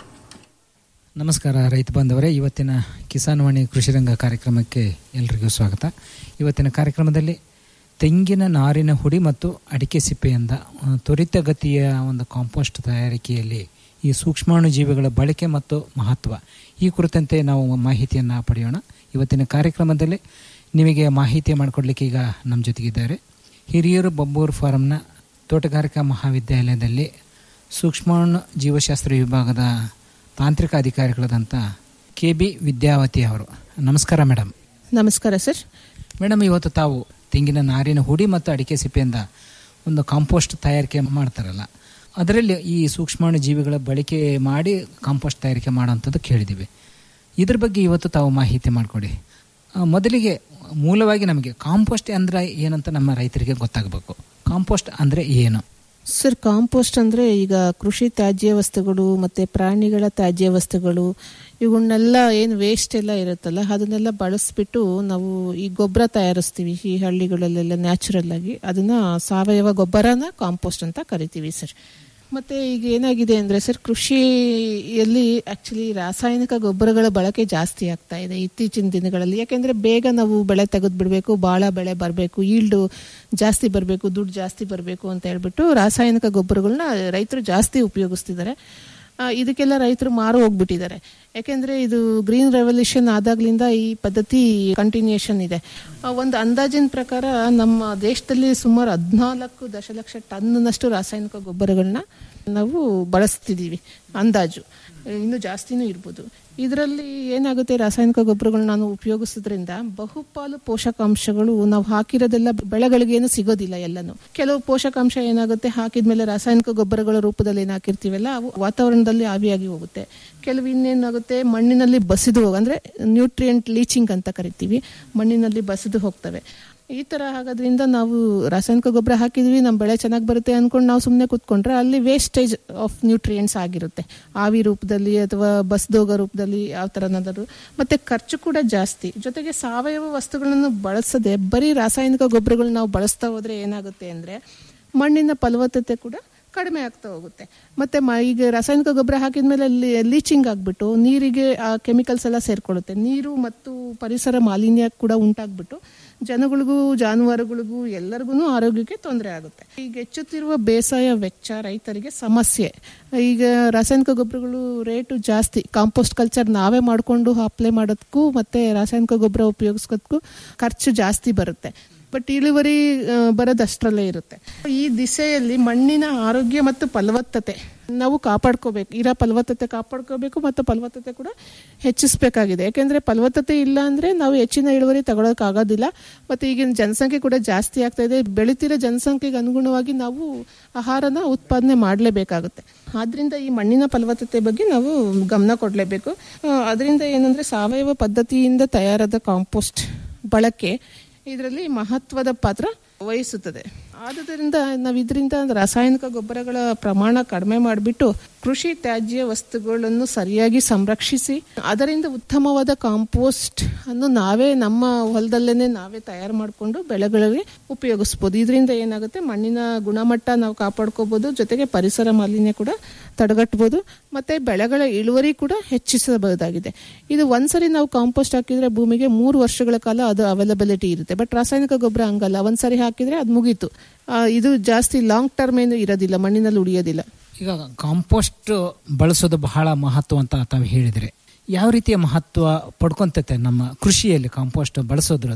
ನಮಸ್ಕಾರ ರೈತ ಬಾಂಧವರೇ ಇವತ್ತಿನ ಕಿಸಾನ್ ವಾಣಿ ಕೃಷಿರಂಗ ಕಾರ್ಯಕ್ರಮಕ್ಕೆ ಎಲ್ರಿಗೂ ಸ್ವಾಗತ ಇವತ್ತಿನ ಕಾರ್ಯಕ್ರಮದಲ್ಲಿ ತೆಂಗಿನ ನಾರಿನ ಹುಡಿ ಮತ್ತು ಅಡಿಕೆ ಸಿಪ್ಪೆಯಿಂದ ಆ, ತ್ವರಿತಗತಿಯ ಒಂದು ಕಾಂಪೋಸ್ಟ್ ತಯಾರಿಕೆಯಲ್ಲಿ ಈ ಸೂಕ್ಷ್ಮಾಣು ಜೀವಿಗಳ ಬಳಕೆ ಮತ್ತು ಮಹತ್ವ ಈ ಕುರಿತಂತೆ ನಾವು ಮಾಹಿತಿಯನ್ನು ಪಡೆಯೋಣ ಇವತ್ತಿನ ಕಾರ್ಯಕ್ರಮದಲ್ಲಿ ನಿಮಗೆ ಮಾಹಿತಿ ಮಾಡಿಕೊಡ್ಲಿಕ್ಕೆ ಈಗ ನಮ್ಮ ಜೊತೆಗಿದ್ದಾರೆ ಹಿರಿಯೂರು ಬಬ್ಬೂರು ಫಾರಂನ ತೋಟಗಾರಿಕಾ ಮಹಾವಿದ್ಯಾಲಯದಲ್ಲಿ ಸೂಕ್ಷ್ಮಾಣು ಜೀವಶಾಸ್ತ್ರ ವಿಭಾಗದ ತಾಂತ್ರಿಕ ಅಧಿಕಾರಿಗಳಾದಂಥ ಕೆ ಬಿ ವಿದ್ಯಾವತಿ ಅವರು ನಮಸ್ಕಾರ ಮೇಡಮ್ ನಮಸ್ಕಾರ ಸರ್ ಮೇಡಮ್ ಇವತ್ತು ತಾವು ತೆಂಗಿನ ನಾರಿನ ಹುಡಿ ಮತ್ತು ಅಡಿಕೆ ಸಿಪ್ಪೆಯಿಂದ ಒಂದು ಕಾಂಪೋಸ್ಟ್ ತಯಾರಿಕೆ ಮಾಡ್ತಾರಲ್ಲ ಅದರಲ್ಲಿ ಈ ಸೂಕ್ಷ್ಮಾಣು ಜೀವಿಗಳ ಬಳಕೆ ಮಾಡಿ ಕಾಂಪೋಸ್ಟ್ ತಯಾರಿಕೆ ಮಾಡೋವಂಥದ್ದು ಕೇಳಿದ್ದೀವಿ ಇದ್ರ ಬಗ್ಗೆ ಇವತ್ತು ತಾವು ಮಾಹಿತಿ ಮಾಡಿಕೊಡಿ ಆ, ಮೊದಲಿಗೆ ಮೂಲವಾಗಿ ನಮಗೆ ಕಾಂಪೋಸ್ಟ್ ಅಂದ್ರೆ ಏನಂತ ನಮ್ಮ ರೈತರಿಗೆ ಗೊತ್ತಾಗಬೇಕು ಕಾಂಪೋಸ್ಟ್ ಅಂದರೆ ಏನು ಸರ್ ಕಾಂಪೋಸ್ಟ್ ಅಂದ್ರೆ ಈಗ ಕೃಷಿ ತ್ಯಾಜ್ಯ ವಸ್ತುಗಳು ಮತ್ತೆ ಪ್ರಾಣಿಗಳ ತ್ಯಾಜ್ಯ ವಸ್ತುಗಳು ಇವುಗಳನ್ನೆಲ್ಲ ಏನು ವೇಸ್ಟ್ ಎಲ್ಲ ಇರುತ್ತಲ್ಲ ಅದನ್ನೆಲ್ಲ ಬಳಸ್ಬಿಟ್ಟು ನಾವು ಈ ಗೊಬ್ಬರ ತಯಾರಿಸ್ತೀವಿ ಈ ಹಳ್ಳಿಗಳಲ್ಲೆಲ್ಲ ನ್ಯಾಚುರಲ್ ಆಗಿ ಅದನ್ನ ಸಾವಯವ ಗೊಬ್ಬರನ ಕಾಂಪೋಸ್ಟ್ ಅಂತ ಕರಿತೀವಿ ಸರ್ ಮತ್ತೆ ಈಗ ಏನಾಗಿದೆ ಅಂದ್ರೆ ಸರ್ ಕೃಷಿಯಲ್ಲಿ ಆಕ್ಚುಲಿ ರಾಸಾಯನಿಕ ಗೊಬ್ಬರಗಳ ಬಳಕೆ ಜಾಸ್ತಿ ಆಗ್ತಾ ಇದೆ ಇತ್ತೀಚಿನ ದಿನಗಳಲ್ಲಿ ಯಾಕೆಂದ್ರೆ ಬೇಗ ನಾವು ಬೆಳೆ ತೆಗೆದು ಬಿಡಬೇಕು ಭಾಳ ಬೆಳೆ ಬರಬೇಕು ಈಲ್ಡು ಜಾಸ್ತಿ ಬರಬೇಕು ದುಡ್ಡು ಜಾಸ್ತಿ ಬರಬೇಕು ಅಂತ ಹೇಳ್ಬಿಟ್ಟು ರಾಸಾಯನಿಕ ಗೊಬ್ಬರಗಳನ್ನ ರೈತರು ಜಾಸ್ತಿ ಉಪಯೋಗಿಸ್ತಿದ್ದಾರೆ ಆ, ಇದಕ್ಕೆಲ್ಲ ರೈತರು ಮಾರು ಹೋಗ್ಬಿಟ್ಟಿದ್ದಾರೆ ಯಾಕೆಂದ್ರೆ ಇದು ಗ್ರೀನ್ ರೆವಲ್ಯೂಷನ್ ಆದಾಗ್ಲಿಂದ ಈ ಪದ್ಧತಿ ಕಂಟಿನ್ಯೂಷನ್ ಇದೆ ಆ, ಒಂದು ಅಂದಾಜಿನ ಪ್ರಕಾರ ನಮ್ಮ ದೇಶದಲ್ಲಿ ಸುಮಾರು ಹದಿನಾಲ್ಕು ದಶಲಕ್ಷ ಟನ್ನಷ್ಟು ರಾಸಾಯನಿಕ ಗೊಬ್ಬರಗಳನ್ನ ನಾವು ಬಳಸ್ತಿದ್ದೀವಿ ಅಂದಾಜು ಇನ್ನು ಜಾಸ್ತಿನೂ ಇರ್ಬೋದು ಇದರಲ್ಲಿ ಏನಾಗುತ್ತೆ ರಾಸಾಯನಿಕ ಗೊಬ್ಬರಗಳನ್ನ ನಾನು ಉಪಯೋಗಿಸೋದ್ರಿಂದ ಬಹುಪಾಲು ಪೋಷಕಾಂಶಗಳು ನಾವು ಹಾಕಿರೋದೆಲ್ಲ ಬೆಳೆಗಳಿಗೇನು ಸಿಗೋದಿಲ್ಲ ಎಲ್ಲನೂ ಕೆಲವು ಪೋಷಕಾಂಶ ಏನಾಗುತ್ತೆ ಹಾಕಿದ್ಮೇಲೆ ರಾಸಾಯನಿಕ ಗೊಬ್ಬರಗಳ ರೂಪದಲ್ಲಿ ಏನು ಹಾಕಿರ್ತೀವಲ್ಲ ಅವು ವಾತಾವರಣದಲ್ಲಿ ಆವಿಯಾಗಿ ಹೋಗುತ್ತೆ ಕೆಲವು ಇನ್ನೇನಾಗುತ್ತೆ ಮಣ್ಣಿನಲ್ಲಿ ಬಸಿದು ಹೋಗ ಅಂದ್ರೆ ನ್ಯೂಟ್ರಿಯೆಂಟ್ ಲೀಚಿಂಗ್ ಅಂತ ಕರಿತೀವಿ ಮಣ್ಣಿನಲ್ಲಿ ಬಸಿದು ಹೋಗ್ತವೆ ಈ ತರ ಆಗೋದ್ರಿಂದ ನಾವು ರಾಸಾಯನಿಕ ಗೊಬ್ಬರ ಹಾಕಿದ್ವಿ ನಮ್ಮ ಬೆಳೆ ಚೆನ್ನಾಗಿ ಬರುತ್ತೆ ಅನ್ಕೊಂಡು ನಾವು ಸುಮ್ಮನೆ ಕೂತ್ಕೊಂಡ್ರೆ ಅಲ್ಲಿ ವೇಸ್ಟೇಜ್ ಆಫ್ ನ್ಯೂಟ್ರಿಯೆಂಟ್ಸ್ ಆಗಿರುತ್ತೆ ಆವಿ ರೂಪದಲ್ಲಿ ಅಥವಾ ಬಸ್ದೋಗ ರೂಪದಲ್ಲಿ ಯಾವ ಥರನಾದರೂ ಮತ್ತೆ ಖರ್ಚು ಕೂಡ ಜಾಸ್ತಿ ಜೊತೆಗೆ ಸಾವಯವ ವಸ್ತುಗಳನ್ನು ಬಳಸದೆ ಬರೀ ರಾಸಾಯನಿಕ ಗೊಬ್ಬರಗಳನ್ನ ನಾವು ಬಳಸ್ತಾ ಹೋದ್ರೆ ಏನಾಗುತ್ತೆ ಅಂದ್ರೆ ಮಣ್ಣಿನ ಫಲವತ್ತತೆ ಕೂಡ ಕಡಿಮೆ ಆಗ್ತಾ ಹೋಗುತ್ತೆ ಮತ್ತೆ ಮ- ಈಗ ರಾಸಾಯನಿಕ ಗೊಬ್ಬರ ಹಾಕಿದ್ಮೇಲೆ ಲೀಚಿಂಗ್ ಆಗ್ಬಿಟ್ಟು ನೀರಿಗೆ ಆ ಕೆಮಿಕಲ್ಸ್ ಎಲ್ಲ ಸೇರ್ಕೊಳ್ಳುತ್ತೆ ನೀರು ಮತ್ತು ಪರಿಸರ ಮಾಲಿನ್ಯ ಕೂಡ ಉಂಟಾಗ್ಬಿಟ್ಟು ಜನಗಳಿಗೂ ಜಾನುವಾರುಗಳಿಗೂ ಎಲ್ಲರಿಗೂ ಆರೋಗ್ಯಕ್ಕೆ ತೊಂದರೆ ಆಗುತ್ತೆ ಈಗ ಹೆಚ್ಚುತ್ತಿರುವ ಬೇಸಾಯ ವೆಚ್ಚ ರೈತರಿಗೆ ಸಮಸ್ಯೆ ಈಗ ರಾಸಾಯನಿಕ ಗೊಬ್ಬರಗಳು ರೇಟು ಜಾಸ್ತಿ ಕಾಂಪೋಸ್ಟ್ ಕಲ್ಚರ್ ನಾವೇ ಮಾಡಿಕೊಂಡು ಅಪ್ಲೈ ಮಾಡೋದಕ್ಕೂ ಮತ್ತೆ ರಾಸಾಯನಿಕ ಗೊಬ್ಬರ ಉಪಯೋಗಿಸೋದಕ್ಕೂ ಖರ್ಚು ಜಾಸ್ತಿ ಬರುತ್ತೆ ಬಟ್ ಇಳುವರಿ ಆ, ಬರೋದು ಅಷ್ಟರಲ್ಲೇ ಇರುತ್ತೆ ಈ ದಿಸೆಯಲ್ಲಿ ಮಣ್ಣಿನ ಆರೋಗ್ಯ ಮತ್ತು ಫಲವತ್ತತೆ ನಾವು ಕಾಪಾಡ್ಕೋಬೇಕು ಇರೋ ಫಲವತ್ತತೆ ಕಾಪಾಡ್ಕೋಬೇಕು ಮತ್ತು ಫಲವತ್ತತೆ ಕೂಡ ಹೆಚ್ಚಿಸಬೇಕಾಗಿದೆ ಯಾಕೆಂದ್ರೆ ಫಲವತ್ತತೆ ಇಲ್ಲ ಅಂದ್ರೆ ನಾವು ಹೆಚ್ಚಿನ ಇಳುವರಿ ತಗೊಳಕ್ ಆಗೋದಿಲ್ಲ ಮತ್ತೆ ಈಗಿನ ಜನಸಂಖ್ಯೆ ಕೂಡ ಜಾಸ್ತಿ ಆಗ್ತಾ ಇದೆ ಬೆಳಿತಿರೋ ಜನಸಂಖ್ಯೆಗೆ ಅನುಗುಣವಾಗಿ ನಾವು ಆಹಾರನ ಉತ್ಪಾದನೆ ಮಾಡಲೇಬೇಕಾಗುತ್ತೆ ಆದ್ರಿಂದ ಈ ಮಣ್ಣಿನ ಫಲವತ್ತತೆ ಬಗ್ಗೆ ನಾವು ಗಮನ ಕೊಡಲೇಬೇಕು ಅದರಿಂದ ಏನಂದ್ರೆ ಸಾವಯವ ಪದ್ಧತಿಯಿಂದ ತಯಾರಾದ ಕಾಂಪೋಸ್ಟ್ ಬಳಕೆ ಇದರಲ್ಲಿ ಮಹತ್ವದ ಪಾತ್ರ ವಹಿಸುತ್ತದೆ ಆದುದರಿಂದ ನಾವು ಇದರಿಂದ ರಾಸಾಯನಿಕ ಗೊಬ್ಬರಗಳ ಪ್ರಮಾಣ ಕಡಿಮೆ ಮಾಡಿಬಿಟ್ಟು ಕೃಷಿ ತ್ಯಾಜ್ಯ ವಸ್ತುಗಳನ್ನು ಸರಿಯಾಗಿ ಸಂರಕ್ಷಿಸಿ ಅದರಿಂದ ಉತ್ತಮವಾದ ಕಾಂಪೋಸ್ಟ್ ಅನ್ನು ನಾವೇ ನಮ್ಮ ಹೊಲದಲ್ಲೇನೆ ನಾವೇ ತಯಾರು ಮಾಡಿಕೊಂಡು ಬೆಳೆಗಳಿಗೆ ಉಪಯೋಗಿಸ್ಬೋದು ಇದರಿಂದ ಏನಾಗುತ್ತೆ ಮಣ್ಣಿನ ಗುಣಮಟ್ಟ ನಾವು ಕಾಪಾಡ್ಕೋಬಹುದು ಜೊತೆಗೆ ಪರಿಸರ ಮಾಲಿನ್ಯ ಕೂಡ ತಡೆಗಟ್ಟಬಹುದು ಮತ್ತೆ ಬೆಳೆಗಳ ಇಳುವರಿ ಕೂಡ ಹೆಚ್ಚಿಸಬಹುದಾಗಿದೆ ಇದು ಒಂದ್ಸರಿ ನಾವು ಕಾಂಪೋಸ್ಟ್ ಹಾಕಿದ್ರೆ ಭೂಮಿಗೆ ಮೂರು ವರ್ಷಗಳ ಕಾಲ ಅದು ಅವೈಲಬಿಲಿಟಿ ಇರುತ್ತೆ ಬಟ್ ರಾಸಾಯನಿಕ ಗೊಬ್ಬರ ಹಂಗಲ್ಲ ಒಂದ್ಸರಿ ಹಾಕಿದ್ರೆ ಅದು ಮುಗೀತು ಆ, ಇದು ಜಾಸ್ತಿ ಲಾಂಗ್ ಟರ್ಮ್ ಏನು ಇರೋದಿಲ್ಲ ಮಣ್ಣಿನಲ್ಲಿ ಉಳಿಯೋದಿಲ್ಲ ಈಗ ಕಾಂಪೋಸ್ಟ್ ಬಳಸೋದು ಬಹಳ ಮಹತ್ವ ಅಂತ ತಾವು ಹೇಳಿದ್ರೆ ಯಾವ ರೀತಿಯ ಮಹತ್ವ ಪಡ್ಕೊಂತತೆ ನಮ್ಮ ಕೃಷಿಯಲ್ಲಿ ಕಾಂಪೋಸ್ಟ್ ಬಳಸೋದ್ರಿಂದ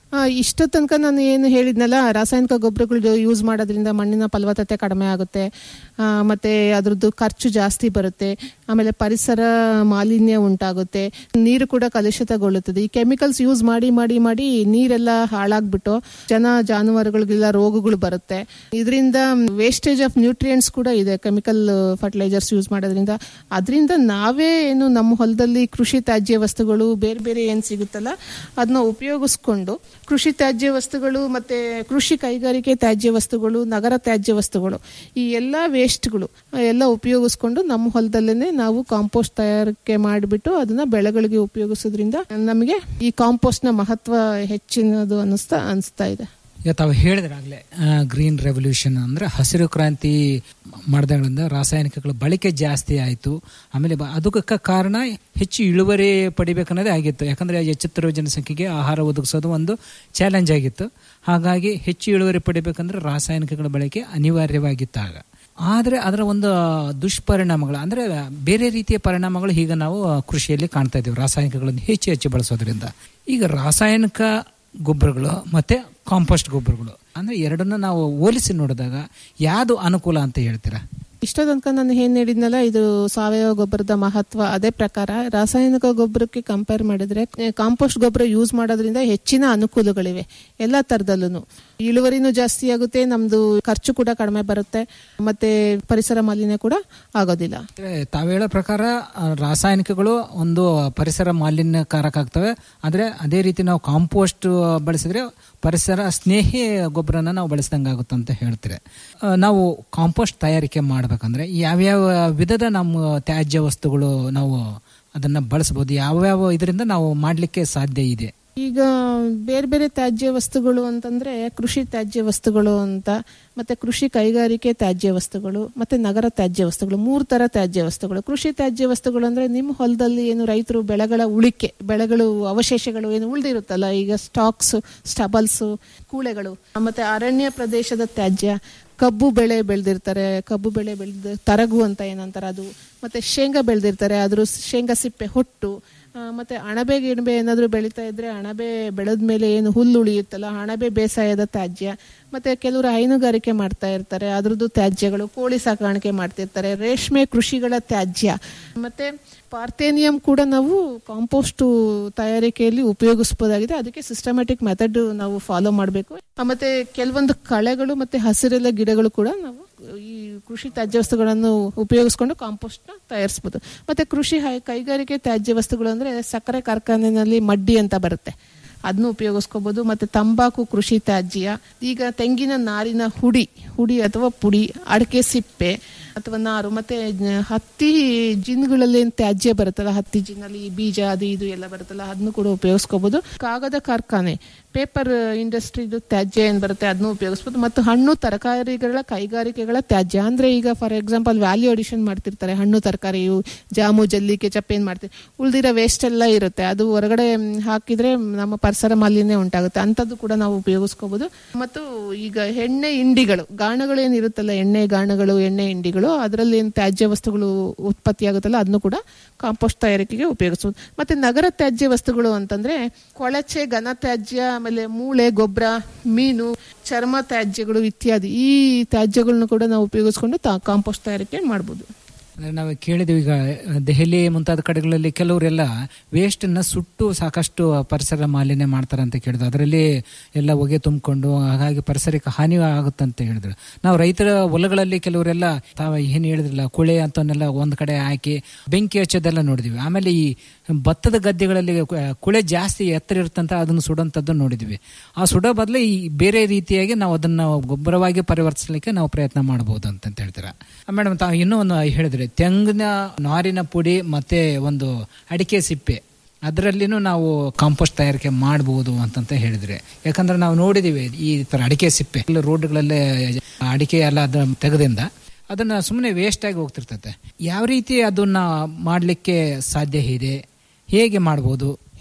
ಆ, ಇಷ್ಟು ತನಕ ನಾನು ಏನು ಹೇಳಿದ್ನಲ್ಲ ರಾಸಾಯನಿಕ ಗೊಬ್ಬರಗಳು ಯೂಸ್ ಮಾಡೋದ್ರಿಂದ ಮಣ್ಣಿನ ಫಲವತ್ತತೆ ಕಡಿಮೆ ಆಗುತ್ತೆ ಆ, ಮತ್ತೆ ಅದ್ರದ್ದು ಖರ್ಚು ಜಾಸ್ತಿ ಬರುತ್ತೆ ಆಮೇಲೆ ಪರಿಸರ ಮಾಲಿನ್ಯ ಉಂಟಾಗುತ್ತೆ ನೀರು ಕೂಡ ಕಲುಷಿತಗೊಳ್ಳುತ್ತದೆ ಈ ಕೆಮಿಕಲ್ಸ್ ಯೂಸ್ ಮಾಡಿ ಮಾಡಿ ಮಾಡಿ ನೀರೆಲ್ಲ ಹಾಳಾಗ್ಬಿಟ್ಟು ಜನ ಜಾನುವಾರುಗಳಿಗೆಲ್ಲ ರೋಗಗಳು ಬರುತ್ತೆ ಇದರಿಂದ ವೇಸ್ಟೇಜ್ ಆಫ್ ನ್ಯೂಟ್ರಿಯೆಂಟ್ಸ್ ಕೂಡ ಇದೆ ಕೆಮಿಕಲ್ ಫರ್ಟಿಲೈಸರ್ಸ್ ಯೂಸ್ ಮಾಡೋದ್ರಿಂದ ಅದರಿಂದ ನಾವೇ ಏನು ನಮ್ಮ ಹೊಲದಲ್ಲಿ ಕೃಷಿ ತ್ಯಾಜ್ಯ ವಸ್ತುಗಳು ಬೇರೆ ಬೇರೆ ಏನು ಸಿಗುತ್ತಲ್ಲ ಅದನ್ನ ಉಪಯೋಗಿಸ್ಕೊಂಡು ಕೃಷಿ ತ್ಯಾಜ್ಯ ವಸ್ತುಗಳು ಮತ್ತೆ ಕೃಷಿ ಕೈಗಾರಿಕೆ ತ್ಯಾಜ್ಯ ವಸ್ತುಗಳು ನಗರ ತ್ಯಾಜ್ಯ ವಸ್ತುಗಳು ಈ ಎಲ್ಲ ವೇಸ್ಟ್ಗಳು ಎಲ್ಲ ಉಪಯೋಗಿಸ್ಕೊಂಡು ನಮ್ಮ ಹೊಲದಲ್ಲೇ ನಾವು ಕಾಂಪೋಸ್ಟ್ ತಯಾರಿಕೆ ಮಾಡಿಬಿಟ್ಟು ಅದನ್ನ ಬೆಳೆಗಳಿಗೆ ಉಪಯೋಗಿಸೋದ್ರಿಂದ ನಮಗೆ ಈ ಕಾಂಪೋಸ್ಟ್ ನ ಮಹತ್ವ ಹೆಚ್ಚಿನದು ಅನ್ನಿಸ್ತಾ ಅನಿಸ್ತಾ ಇದೆ ಈಗ ತಾವು ಹೇಳಿದ್ರಾಗಲೇ ಗ್ರೀನ್ ರೆವಲ್ಯೂಷನ್ ಅಂದ್ರೆ ಹಸಿರು ಕ್ರಾಂತಿ ಮಾಡಿದಾಗಳಿಂದ ರಾಸಾಯನಿಕಗಳ ಬಳಕೆ ಜಾಸ್ತಿ ಆಯಿತು ಆಮೇಲೆ ಬ- ಅದಕ್ಕೆ ಕಾರಣ ಹೆಚ್ಚು ಇಳುವರಿ ಪಡಿಬೇಕನ್ನೋದೇ ಆಗಿತ್ತು ಯಾಕಂದ್ರೆ ಹೆಚ್ಚುತ್ತಿರುವ ಜನಸಂಖ್ಯೆಗೆ ಆಹಾರ ಒದಗಿಸೋದು ಒಂದು ಚಾಲೆಂಜ್ ಆಗಿತ್ತು ಹಾಗಾಗಿ ಹೆಚ್ಚು ಇಳುವರಿ ಪಡಿಬೇಕಂದ್ರೆ ರಾಸಾಯನಿಕಗಳ ಬಳಕೆ ಅನಿವಾರ್ಯವಾಗಿತ್ತು ಆಗ ಆದರೆ ಅದರ ಒಂದು ದುಷ್ಪರಿಣಾಮಗಳು ಅಂದ್ರೆ ಬೇರೆ ರೀತಿಯ ಪರಿಣಾಮಗಳು ಈಗ ನಾವು ಕೃಷಿಯಲ್ಲಿ ಕಾಣ್ತಾ ಇದ್ದೀವಿ ರಾಸಾಯನಿಕಗಳನ್ನು ಹೆಚ್ಚು ಹೆಚ್ಚು ಬಳಸೋದ್ರಿಂದ ಈಗ ರಾಸಾಯನಿಕ ಗೊಬ್ಬರಗಳು ಮತ್ತೆ ಕಾಂಪೋಸ್ಟ್ ಗೊಬ್ಬರಗಳು ಅಂದ್ರೆ ಎರಡನ್ನ ನಾವು ಹೋಲಿಸಿ ನೋಡಿದಾಗ ಯಾವುದು ಅನುಕೂಲ ಅಂತ ಹೇಳ್ತೀರಾ ಇಷ್ಟ ತನಕ ನಾನು ಏನ್ ಹೇಳಿದ್ನಲ್ಲ ಇದು ಸಾವಯವ ಗೊಬ್ಬರದ ಮಹತ್ವ ಅದೇ ಪ್ರಕಾರ ರಾಸಾಯನಿಕ ಗೊಬ್ಬರಕ್ಕೆ ಕಂಪೇರ್ ಮಾಡಿದ್ರೆ ಕಾಂಪೋಸ್ಟ್ ಗೊಬ್ಬರ ಯೂಸ್ ಮಾಡೋದ್ರಿಂದ ಹೆಚ್ಚಿನ ಅನುಕೂಲಗಳಿವೆ ಎಲ್ಲ ತರದಲ್ಲೂ ಇಳುವರಿನೂ ಜಾಸ್ತಿ ಆಗುತ್ತೆ ನಮ್ದು ಖರ್ಚು ಕೂಡ ಕಡಿಮೆ ಬರುತ್ತೆ ಮತ್ತೆ ಪರಿಸರ ಮಾಲಿನ್ಯ ಕೂಡ ಆಗೋದಿಲ್ಲ ಅಂದ್ರೆ ತಾವು ಹೇಳೋ ಪ್ರಕಾರ ಆ, ರಾಸಾಯನಿಕಗಳು ಒಂದು ಪರಿಸರ ಮಾಲಿನ್ಯಕಾರಕ ಆಗ್ತವೆ ಆದ್ರೆ ಅದೇ ರೀತಿ ನಾವು ಕಾಂಪೋಸ್ಟ್ ಬಳಸಿದ್ರೆ ಪರಿಸರ ಸ್ನೇಹಿ ಗೊಬ್ಬರನ ನಾವು ಬಳಸಿದಂಗೆ ಆಗುತ್ತೆ ಅಂತ ಹೇಳ್ತೀರಿ ಆ, ನಾವು ಕಾಂಪೋಸ್ಟ್ ತಯಾರಿಕೆ ಮಾಡ್ಬೇಕಂದ್ರೆ ಯಾವ್ಯಾವ ವಿಧದ ನಮ್ಮ ತ್ಯಾಜ್ಯ ವಸ್ತುಗಳು ನಾವು ಅದನ್ನ ಬಳಸಬಹುದು ಯಾವ್ಯಾವ ಇದರಿಂದ ನಾವು ಮಾಡ್ಲಿಕ್ಕೆ ಸಾಧ್ಯ ಇದೆ ಈಗ ಬೇರೆ ಬೇರೆ ತ್ಯಾಜ್ಯ ವಸ್ತುಗಳು ಅಂತಂದ್ರೆ ಕೃಷಿ ತ್ಯಾಜ್ಯ ವಸ್ತುಗಳು ಅಂತ ಮತ್ತೆ ಕೃಷಿ ಕೈಗಾರಿಕೆ ತ್ಯಾಜ್ಯ ವಸ್ತುಗಳು ಮತ್ತೆ ನಗರ ತ್ಯಾಜ್ಯ ವಸ್ತುಗಳು ಮೂರು ತರ ತ್ಯಾಜ್ಯ ವಸ್ತುಗಳು ಕೃಷಿ ತ್ಯಾಜ್ಯ ವಸ್ತುಗಳು ಅಂದ್ರೆ ನಿಮ್ಮ ಹೊಲದಲ್ಲಿ ಏನು ರೈತರು ಬೆಳೆಗಳ ಉಳಿಕೆ ಬೆಳೆಗಳು ಅವಶೇಷಗಳು ಏನು ಉಳಿದಿರುತ್ತಲ್ಲ ಈಗ ಸ್ಟಾಕ್ಸ್ ಸ್ಟಬಲ್ಸ್ ಕೂಳೆಗಳು ಮತ್ತೆ ಅರಣ್ಯ ಪ್ರದೇಶದ ತ್ಯಾಜ್ಯ ಕಬ್ಬು ಬೆಳೆ ಬೆಳೆದಿರ್ತಾರೆ ಕಬ್ಬು ಬೆಳೆ ಬೆಳೆದ ತರಗು ಅಂತ ಏನಂತಾರೆ ಅದು ಮತ್ತೆ ಶೇಂಗಾ ಬೆಳೆದಿರ್ತಾರೆ ಅದ್ರ ಶೇಂಗಾ ಸಿಪ್ಪೆ ಹೊಟ್ಟು ಆ, ಮತ್ತೆ ಅಣಬೆ ಗಿಣಬೆ ಏನಾದರೂ ಬೆಳೀತಾ ಇದ್ರೆ ಅಣಬೆ ಬೆಳೆದ ಮೇಲೆ ಏನು ಹುಲ್ಲು ಉಳಿಯುತ್ತಲ್ಲ ಅಣಬೆ ಬೇಸಾಯದ ತ್ಯಾಜ್ಯ ಮತ್ತೆ ಕೆಲವರು ಹೈನುಗಾರಿಕೆ ಮಾಡ್ತಾ ಇರ್ತಾರೆ ಅದ್ರದ್ದು ತ್ಯಾಜ್ಯಗಳು ಕೋಳಿ ಸಾಕಾಣಿಕೆ ಮಾಡ್ತಿರ್ತಾರೆ ರೇಷ್ಮೆ ಕೃಷಿಗಳ ತ್ಯಾಜ್ಯ ಮತ್ತೆ ಪಾರ್ಥೇನಿಯಂ ಕೂಡ ನಾವು ಕಾಂಪೋಸ್ಟ್ ತಯಾರಿಕೆಯಲ್ಲಿ ಉಪಯೋಗಿಸಬಹುದಾಗಿದೆ ಅದಕ್ಕೆ ಸಿಸ್ಟಮ್ಯಾಟಿಕ್ ಮೆಥಡ್ ನಾವು ಫಾಲೋ ಮಾಡಬೇಕು ಮತ್ತೆ ಕೆಲವೊಂದು ಕಳೆಗಳು ಮತ್ತೆ ಹಸಿರೆಲ್ಲ ಗಿಡಗಳು ಕೂಡ ನಾವು ಈ ಕೃಷಿ ತ್ಯಾಜ್ಯ ವಸ್ತುಗಳನ್ನು ಉಪಯೋಗಿಸ್ಕೊಂಡು ಕಾಂಪೋಸ್ಟ್ ನ ತಯಾರಿಸಬಹುದು ಮತ್ತೆ ಕೃಷಿ ಹೈ- ಕೈಗಾರಿಕೆ ತ್ಯಾಜ್ಯ ವಸ್ತುಗಳು ಅಂದ್ರೆ ಸಕ್ಕರೆ ಕಾರ್ಖಾನೆಯಲ್ಲಿ ಮಡ್ಡಿ ಅಂತ ಬರುತ್ತೆ ಅದನ್ನು ಉಪಯೋಗಿಸ್ಕೋಬಹುದು ಮತ್ತೆ ತಂಬಾಕು ಕೃಷಿ ತ್ಯಾಜ್ಯ ಈಗ ತೆಂಗಿನ ನಾರಿನ ಹುಡಿ ಹುಡಿ ಅಥವಾ ಪುಡಿ ಅಡಿಕೆ ಸಿಪ್ಪೆ ಅಥವಾ ನಾರು ಮತ್ತೆ ಜ- ಹತ್ತಿ ಜಿನ್ಗಳಲ್ಲಿ ಏನ್ ತ್ಯಾಜ್ಯ ಬರುತ್ತಲ್ಲ ಹತ್ತಿ ಜಿನ್ನಲ್ಲಿ ಬೀಜ ಅದು ಇದು ಎಲ್ಲ ಬರುತ್ತಲ್ಲ ಅದನ್ನು ಕೂಡ ಉಪಯೋಗಿಸ್ಕೋಬಹುದು ಕಾಗದ ಕಾರ್ಖಾನೆ ಪೇಪರ್ ಇಂಡಸ್ಟ್ರಿದು ತ್ಯಾಜ್ಯ ಏನ್ ಬರುತ್ತೆ ಅದನ್ನು ಉಪಯೋಗಿಸ್ಬೋದು ಮತ್ತು ಹಣ್ಣು ತರಕಾರಿಗಳ ಕೈಗಾರಿಕೆಗಳ ತ್ಯಾಜ್ಯ ಅಂದ್ರೆ ಈಗ ಫಾರ್ ಎಕ್ಸಾಂಪಲ್ ವ್ಯಾಲ್ಯೂ ಅಡಿಷನ್ ಮಾಡ್ತಿರ್ತಾರೆ ಹಣ್ಣು ತರಕಾರಿ ಇವು ಜಾಮು ಜಲ್ಲಿ ಕೆಚಪ್ ಏನ್ ಮಾಡ್ತೀವಿ ಉಳ್ದಿರೋ ವೇಸ್ಟ್ ಎಲ್ಲ ಇರುತ್ತೆ ಅದು ಹೊರಗಡೆ ಮ್, ಹಾಕಿದ್ರೆ ನಮ್ಮ ಪರಿಸರ ಮಾಲಿನ್ಯ ಉಂಟಾಗುತ್ತೆ ಅಂಥದ್ದು ಕೂಡ ನಾವು ಉಪಯೋಗಿಸ್ಕೋಬಹುದು ಮತ್ತು ಈಗ ಎಣ್ಣೆ ಹಿಂಡಿಗಳು ಗಾಣಗಳು ಏನಿರುತ್ತಲ್ಲ ಎಣ್ಣೆ ಗಾಣಗಳು ಎಣ್ಣೆ ಹಿಂಡಿಗಳು ಅದರಲ್ಲಿ ಏನು ತ್ಯಾಜ್ಯ ವಸ್ತುಗಳು ಉತ್ಪತ್ತಿ ಆಗುತ್ತಲ್ಲ ಅದನ್ನು ಕೂಡ ಕಾಂಪೋಸ್ಟ್ ತಯಾರಿಕೆಗೆ ಉಪಯೋಗಿಸಬಹುದು ಮತ್ತೆ ನಗರ ತ್ಯಾಜ್ಯ ವಸ್ತುಗಳು ಅಂತಂದ್ರೆ ಕೊಳಚೆ ಘನ ತ್ಯಾಜ್ಯ ಆಮೇಲೆ ಮೂಳೆ ಗೊಬ್ಬರ ಮೀನು ಚರ್ಮ ತ್ಯಾಜ್ಯಗಳು ಇತ್ಯಾದಿ ಈ ತ್ಯಾಜ್ಯಗಳನ್ನು ಕೂಡ ನಾವು ಉಪಯೋಗಿಸ್ಕೊಂಡು ತಾ- ಕಾಂಪೋಸ್ಟ್ ತಯಾರಿಕೆ ಮಾಡ್ಬೋದು ಅಂದ್ರೆ ನಾವು ಕೇಳಿದ್ವಿ ಈಗ ದೆಹಲಿ ಮುಂತಾದ ಕಡೆಗಳಲ್ಲಿ ಕೆಲವರೆಲ್ಲ ವೇಸ್ಟ್ ಅನ್ನ ಸುಟ್ಟು ಸಾಕಷ್ಟು ಪರಿಸರ ಮಾಲಿನ್ಯ ಮಾಡ್ತಾರೆ ಅಂತ ಕೇಳಿದ್ರು ಅದರಲ್ಲಿ ಎಲ್ಲ ಹೊಗೆ ತುಂಬಿಕೊಂಡು ಹಾಗಾಗಿ ಪರಿಸರಕ್ಕೆ ಹಾನಿ ಆಗುತ್ತೆ ಅಂತ ಹೇಳಿದ್ರು ನಾವು ರೈತರ ಹೊಲಗಳಲ್ಲಿ ಕೆಲವರೆಲ್ಲ ತಾವು ಏನು ಹೇಳಿದ್ರಲ್ಲ ಕುಳೆ ಅಂತವನ್ನೆಲ್ಲ ಒಂದ್ ಕಡೆ ಹಾಕಿ ಬೆಂಕಿ ಹಚ್ಚೋದೆಲ್ಲ ನೋಡಿದ್ವಿ ಆಮೇಲೆ ಈ ಭತ್ತದ ಗದ್ದೆಗಳಲ್ಲಿ ಕು- ಕುಳೆ ಜಾಸ್ತಿ ಎತ್ತರ ಇರುತ್ತಂತ ಅದನ್ನು ಸುಡೋಂಥದ್ದು ನೋಡಿದ್ವಿ ಆ ಸುಡೋ ಬದಲು ಈ ಬೇರೆ ರೀತಿಯಾಗಿ ನಾವು ಅದನ್ನ ಗೊಬ್ಬರವಾಗಿ ಪರಿವರ್ತಿಸಲಿಕ್ಕೆ ನಾವು ಪ್ರಯತ್ನ ಮಾಡಬಹುದು ಅಂತ ಹೇಳ್ತೀರಾ ಮೇಡಮ್ ತಾವು ಇನ್ನೂ ಒಂದು ಹೇಳಿದ್ರಿ ತೆಂಗಿನ ನಾರಿನ ಪುಡಿ ಮತ್ತೆ ಒಂದು ಅಡಿಕೆ ಸಿಪ್ಪೆ ಅದರಲ್ಲಿನೂ ನಾವು ಕಾಂಪೋಸ್ಟ್ ತಯಾರಿಕೆ ಮಾಡಬಹುದು ಅಂತಂತ ಹೇಳಿದ್ರೆ ಯಾಕಂದ್ರೆ ನಾವು ನೋಡಿದೀವಿ ಈ ತರ ಅಡಿಕೆ ಸಿಪ್ಪೆ ಎಲ್ಲ ರೋಡ್ಗಳಲ್ಲೇ ಅಡಿಕೆ ಎಲ್ಲ ಅದ ತೆಗೆದಿಂದ ಅದನ್ನ ಸುಮ್ಮನೆ ವೇಸ್ಟ್ ಆಗಿ ಹೋಗ್ತಿರ್ತತೆ ಯಾವ ರೀತಿ ಅದನ್ನ ಮಾಡಲಿಕ್ಕೆ ಸಾಧ್ಯ ಇದೆ ಹೇಗೆ ಮಾಡ್ಬೋದು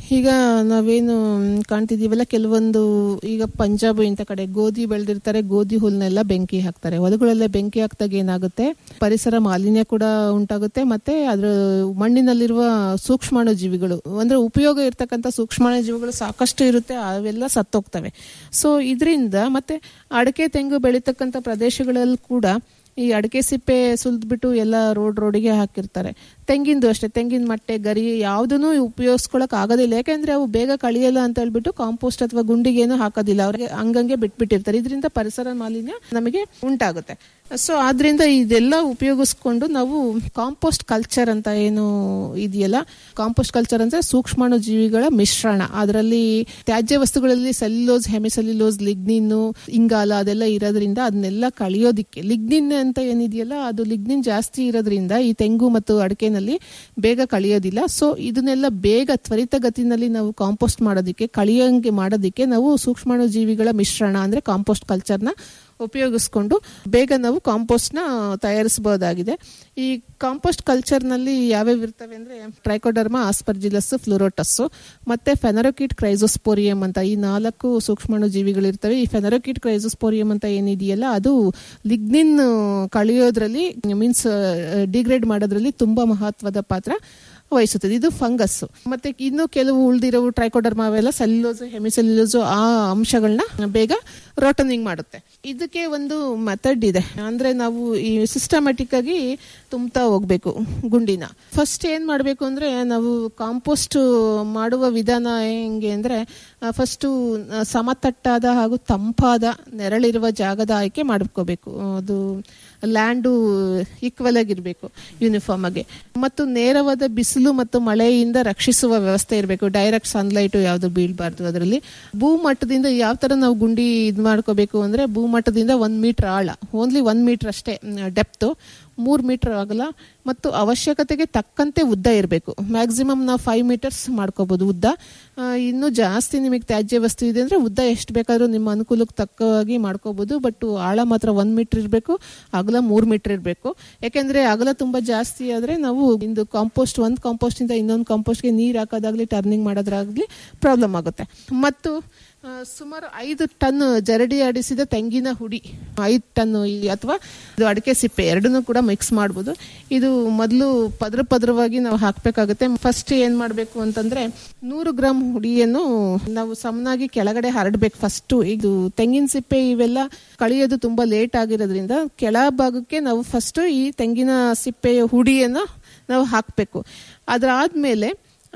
ಈಗ ನಾವೇನು ಕಾಣ್ತಿದೀವಲ್ಲ ಕೆಲವೊಂದು ಈಗ ಪಂಜಾಬ್ ಇಂಥ ಕಡೆ ಗೋಧಿ ಬೆಳೆದಿರ್ತಾರೆ ಗೋಧಿ ಹುಲ್ನೆಲ್ಲ ಬೆಂಕಿ ಹಾಕ್ತಾರೆ ಹೊಲಗಳಲ್ಲೇ ಬೆಂಕಿ ಹಾಕಿದಾಗ ಏನಾಗುತ್ತೆ ಪರಿಸರ ಮಾಲಿನ್ಯ ಕೂಡ ಉಂಟಾಗುತ್ತೆ ಮತ್ತೆ ಅದ್ರ ಮಣ್ಣಿನಲ್ಲಿರುವ ಸೂಕ್ಷ್ಮಾಣು ಜೀವಿಗಳು ಅಂದ್ರೆ ಉಪಯೋಗ ಇರ್ತಕ್ಕಂಥ ಸೂಕ್ಷ್ಮಾಣು ಜೀವಿಗಳು ಸಾಕಷ್ಟು ಇರುತ್ತೆ ಅವೆಲ್ಲ ಸತ್ತೋಗ್ತವೆ ಸೊ ಇದರಿಂದ ಮತ್ತೆ ಅಡಕೆ ತೆಂಗು ಬೆಳೀತಕ್ಕಂಥ ಪ್ರದೇಶಗಳಲ್ಲಿ ಕೂಡ ಈ ಅಡಕೆ ಸಿಪ್ಪೆ ಸುಲಿದ್ಬಿಟ್ಟು ಎಲ್ಲ ರೋಡ್ ರೋಡಿಗೆ ಹಾಕಿರ್ತಾರೆ ತೆಂಗಿಂದು ಅಷ್ಟೇ ತೆಂಗಿನ ಮಟ್ಟೆ ಗರಿ ಯಾವುದನ್ನು ಉಪಯೋಗಿಸ್ಕೊಳಕ್ ಆಗೋದಿಲ್ಲ ಯಾಕೆಂದ್ರೆ ಅವು ಬೇಗ ಕಳಿಯಲ್ಲ ಅಂತ ಹೇಳ್ಬಿಟ್ಟು ಕಾಂಪೋಸ್ಟ್ ಅಥವಾ ಗುಂಡಿಗೇನು ಹಾಕೋದಿಲ್ಲ ಅವ್ರಿಗೆ ಹಂಗಂಗೆ ಬಿಟ್ಬಿಟ್ಟಿರ್ತಾರೆ ಇದರಿಂದ ಪರಿಸರ ಮಾಲಿನ್ಯ ನಮಗೆ ಉಂಟಾಗುತ್ತೆ ಸೊ ಆದ್ರಿಂದ ಇದೆಲ್ಲ ಉಪಯೋಗಿಸ್ಕೊಂಡು ನಾವು ಕಾಂಪೋಸ್ಟ್ ಕಲ್ಚರ್ ಅಂತ ಏನು ಇದೆಯಲ್ಲ ಕಾಂಪೋಸ್ಟ್ ಕಲ್ಚರ್ ಅಂದ್ರೆ ಸೂಕ್ಷ್ಮಾಣು ಜೀವಿಗಳ ಮಿಶ್ರಣ ಅದರಲ್ಲಿ ತ್ಯಾಜ್ಯ ವಸ್ತುಗಳಲ್ಲಿ ಸೆಲ್ಯುಲೋಸ್ ಹೆಮಿಸೆಲ್ಯುಲೋಸ್ ಲಿಗ್ನಿನ್ ಇಂಗಾಲ ಅದೆಲ್ಲ ಇರೋದ್ರಿಂದ ಅದನ್ನೆಲ್ಲ ಕಳಿಯೋದಿಕ್ಕೆ ಲಿಗ್ನಿನ್ ಅಂತ ಏನಿದೆಯಲ್ಲ ಅದು ಲಿಗ್ನಿನ್ ಜಾಸ್ತಿ ಇರೋದ್ರಿಂದ ಈ ತೆಂಗು ಮತ್ತು ಅಡಿಕೆನಲ್ಲಿ ಬೇಗ ಕಳಿಯೋದಿಲ್ಲ ಸೊ ಇದನ್ನೆಲ್ಲ ಬೇಗ ತ್ವರಿತಗತಿನಲ್ಲಿ ನಾವು ಕಾಂಪೋಸ್ಟ್ ಮಾಡೋದಕ್ಕೆ ಕಳಿಯಂಗೆ ಮಾಡೋದಕ್ಕೆ ನಾವು ಸೂಕ್ಷ್ಮಾಣು ಜೀವಿಗಳ ಮಿಶ್ರಣ ಅಂದ್ರೆ ಕಾಂಪೋಸ್ಟ್ ಕಲ್ಚರ್ನ ಉಪಯೋಗಿಸ್ಕೊಂಡು ಬೇಗ ನಾವು ಕಾಂಪೋಸ್ಟ್ನ ತಯಾರಿಸಬಹುದಾಗಿದೆ ಈ ಕಾಂಪೋಸ್ಟ್ ಕಲ್ಚರ್ನಲ್ಲಿ ಯಾವ್ಯಾವ ಇರ್ತವೆ ಅಂದ್ರೆ ಟ್ರೈಕೋಡರ್ಮಾ ಆಸ್ಪರ್ಜಿಲಸ್ ಫ್ಲೋರೋಟಸ್ ಮತ್ತೆ ಫೆನರೋಕಿಟ್ ಕ್ರೈಸೋಸ್ಪೋರಿಯಂ ಅಂತ ಈ ನಾಲ್ಕು ಸೂಕ್ಷ್ಮಾಣು ಜೀವಿಗಳಿರ್ತವೆ ಈ ಫೆನರೋಕಿಟ್ ಕ್ರೈಸೋಸ್ಪೋರಿಯಂ ಅಂತ ಏನಿದೆಯಲ್ಲ ಅದು ಲಿಗ್ನಿನ್ ಕಳೆಯೋದ್ರಲ್ಲಿ ಮೀನ್ಸ್ ಡಿಗ್ರೇಡ್ ಮಾಡೋದ್ರಲ್ಲಿ ತುಂಬಾ ಮಹತ್ವದ ಪಾತ್ರ ವಹಿಸುತ್ತದೆ ಇದು ಫಂಗಸ್ ಮತ್ತೆ ಇನ್ನು ಕೆಲವು ಉಳಿದಿರೋ ಟ್ರೈಕೋಡರ್ಮಾ ಅವೆಲ್ಲ ಸೆಲ್ಯುಲೋಸ್ ಹೆಮಿಸೆಲ್ಯುಲೋಸ್ ಆ ಅಂಶಗಳನ್ನ ಬೇಗ ರೋಟನಿಂಗ್ ಮಾಡುತ್ತೆ ಇದಕ್ಕೆ ಒಂದು ಮೆಥಡ್ ಇದೆ ಅಂದ್ರೆ ನಾವು ಈ ಸಿಸ್ಟಮ್ಯಾಟಿಕ್ ಆಗಿ ತುಂಬ್ತಾ ಹೋಗ್ಬೇಕು ಗುಂಡಿನ ಫಸ್ಟ್ ಏನ್ ಮಾಡ್ಬೇಕು ಅಂದ್ರೆ ನಾವು ಕಾಂಪೋಸ್ಟ್ ಮಾಡುವ ವಿಧಾನ ಹೆಂಗೆ ಅಂದ್ರೆ ಫಸ್ಟ್ ಸಮತಟ್ಟಾದ ಹಾಗೂ ತಂಪಾದ ನೆರಳಿರುವ ಜಾಗದ ಆಯ್ಕೆ ಮಾಡ್ಕೋಬೇಕು ಅದು ಲ್ಯಾಂಡು ಈಕ್ವಲ್ ಆಗಿರ್ಬೇಕು ಯೂನಿಫಾರ್ಮ್ ಆಗಿ ಮತ್ತು ನೇರವಾದ ಬಿಸಿಲು ಮತ್ತು ಮಳೆಯಿಂದ ರಕ್ಷಿಸುವ ವ್ಯವಸ್ಥೆ ಇರಬೇಕು ಡೈರೆಕ್ಟ್ ಸನ್ಲೈಟ್ ಯಾವುದು ಬೀಳ್ಬಾರ್ದು ಅದರಲ್ಲಿ ಭೂಮಟ್ಟದಿಂದ ಯಾವ ತರ ನಾವು ಗುಂಡಿ ಇದು ಮಾಡ್ಕೋಬೇಕು ಅಂದ್ರೆ ಭೂಮಟ್ಟದಿಂದ ಒಂದ್ ಮೀಟರ್ ಆಳ ಓನ್ಲಿ ಒಂದ್ ಮೀಟರ್ ಅಷ್ಟೇ ಡೆಪ್ತು ಮೂರು ಮೀಟರ್ ಆಗಲ್ಲ ಮತ್ತು ಅವಶ್ಯಕತೆಗೆ ತಕ್ಕಂತೆ ಉದ್ದ ಇರಬೇಕು ಮ್ಯಾಕ್ಸಿಮಮ್ ನಾವು ಫೈವ್ ಮೀಟರ್ಸ್ ಮಾಡ್ಕೋಬಹುದು ಉದ್ದ ಇನ್ನೂ ಜಾಸ್ತಿ ನಿಮಗೆ ತ್ಯಾಜ್ಯ ವಸ್ತು ಇದೆ ಅಂದ್ರೆ ಉದ್ದ ಎಷ್ಟು ಬೇಕಾದ್ರೂ ನಿಮ್ಮ ಅನುಕೂಲಕ್ಕೆ ತಕ್ಕವಾಗಿ ಮಾಡ್ಕೋಬಹುದು ಬಟ್ ಆಳ ಮಾತ್ರ ಒಂದ್ ಮೀಟರ್ ಇರಬೇಕು ಅಗಲ ಮೂರ್ ಮೀಟರ್ ಇರಬೇಕು ಯಾಕೆಂದ್ರೆ ಅಗಲ ತುಂಬಾ ಜಾಸ್ತಿ ಆದ್ರೆ ನಾವು ಇಂದು ಕಾಂಪೋಸ್ಟ್ ಒಂದ್ ಕಾಂಪೋಸ್ಟ್ ಇಂದ ಇನ್ನೊಂದು ಕಾಂಪೋಸ್ಟ್ಗೆ ನೀರ್ ಹಾಕೋದಾಗ್ಲಿ ಟರ್ನಿಂಗ್ ಮಾಡೋದ್ರಾಗ್ಲಿ ಪ್ರಾಬ್ಲಮ್ ಆಗುತ್ತೆ ಮತ್ತು ಸುಮಾರು ಐದು ಟನ್ ಜರಡಿ ಆಡಿಸಿದ ತೆಂಗಿನ ಹುಡಿ ಐದು ಟನ್ ಅಥವಾ ಇದು ಅಡಿಕೆ ಸಿಪ್ಪೆ ಎರಡನ್ನೂ ಕೂಡ ಮಿಕ್ಸ್ ಮಾಡ್ಬೋದು ಇದು ಮೊದಲು ಪದ್ರ ಪದ್ರವಾಗಿ ನಾವು ಹಾಕಬೇಕಾಗುತ್ತೆ ಫಸ್ಟ್ ಏನ್ ಮಾಡಬೇಕು ಅಂತಂದ್ರೆ ನೂರು ಗ್ರಾಮ್ ಹುಡಿಯನ್ನು ನಾವು ಸಮನಾಗಿ ಕೆಳಗಡೆ ಹರಡ್ಬೇಕು ಫಸ್ಟ್ ಇದು ತೆಂಗಿನ ಸಿಪ್ಪೆ ಇವೆಲ್ಲ ಕಳಿಯೋದು ತುಂಬಾ ಲೇಟ್ ಆಗಿರೋದ್ರಿಂದ ಕೆಳ ಭಾಗಕ್ಕೆ ನಾವು ಫಸ್ಟ್ ಈ ತೆಂಗಿನ ಸಿಪ್ಪೆಯ ಹುಡಿಯನ್ನು ನಾವು ಹಾಕಬೇಕು ಅದಾದ್ಮೇಲೆ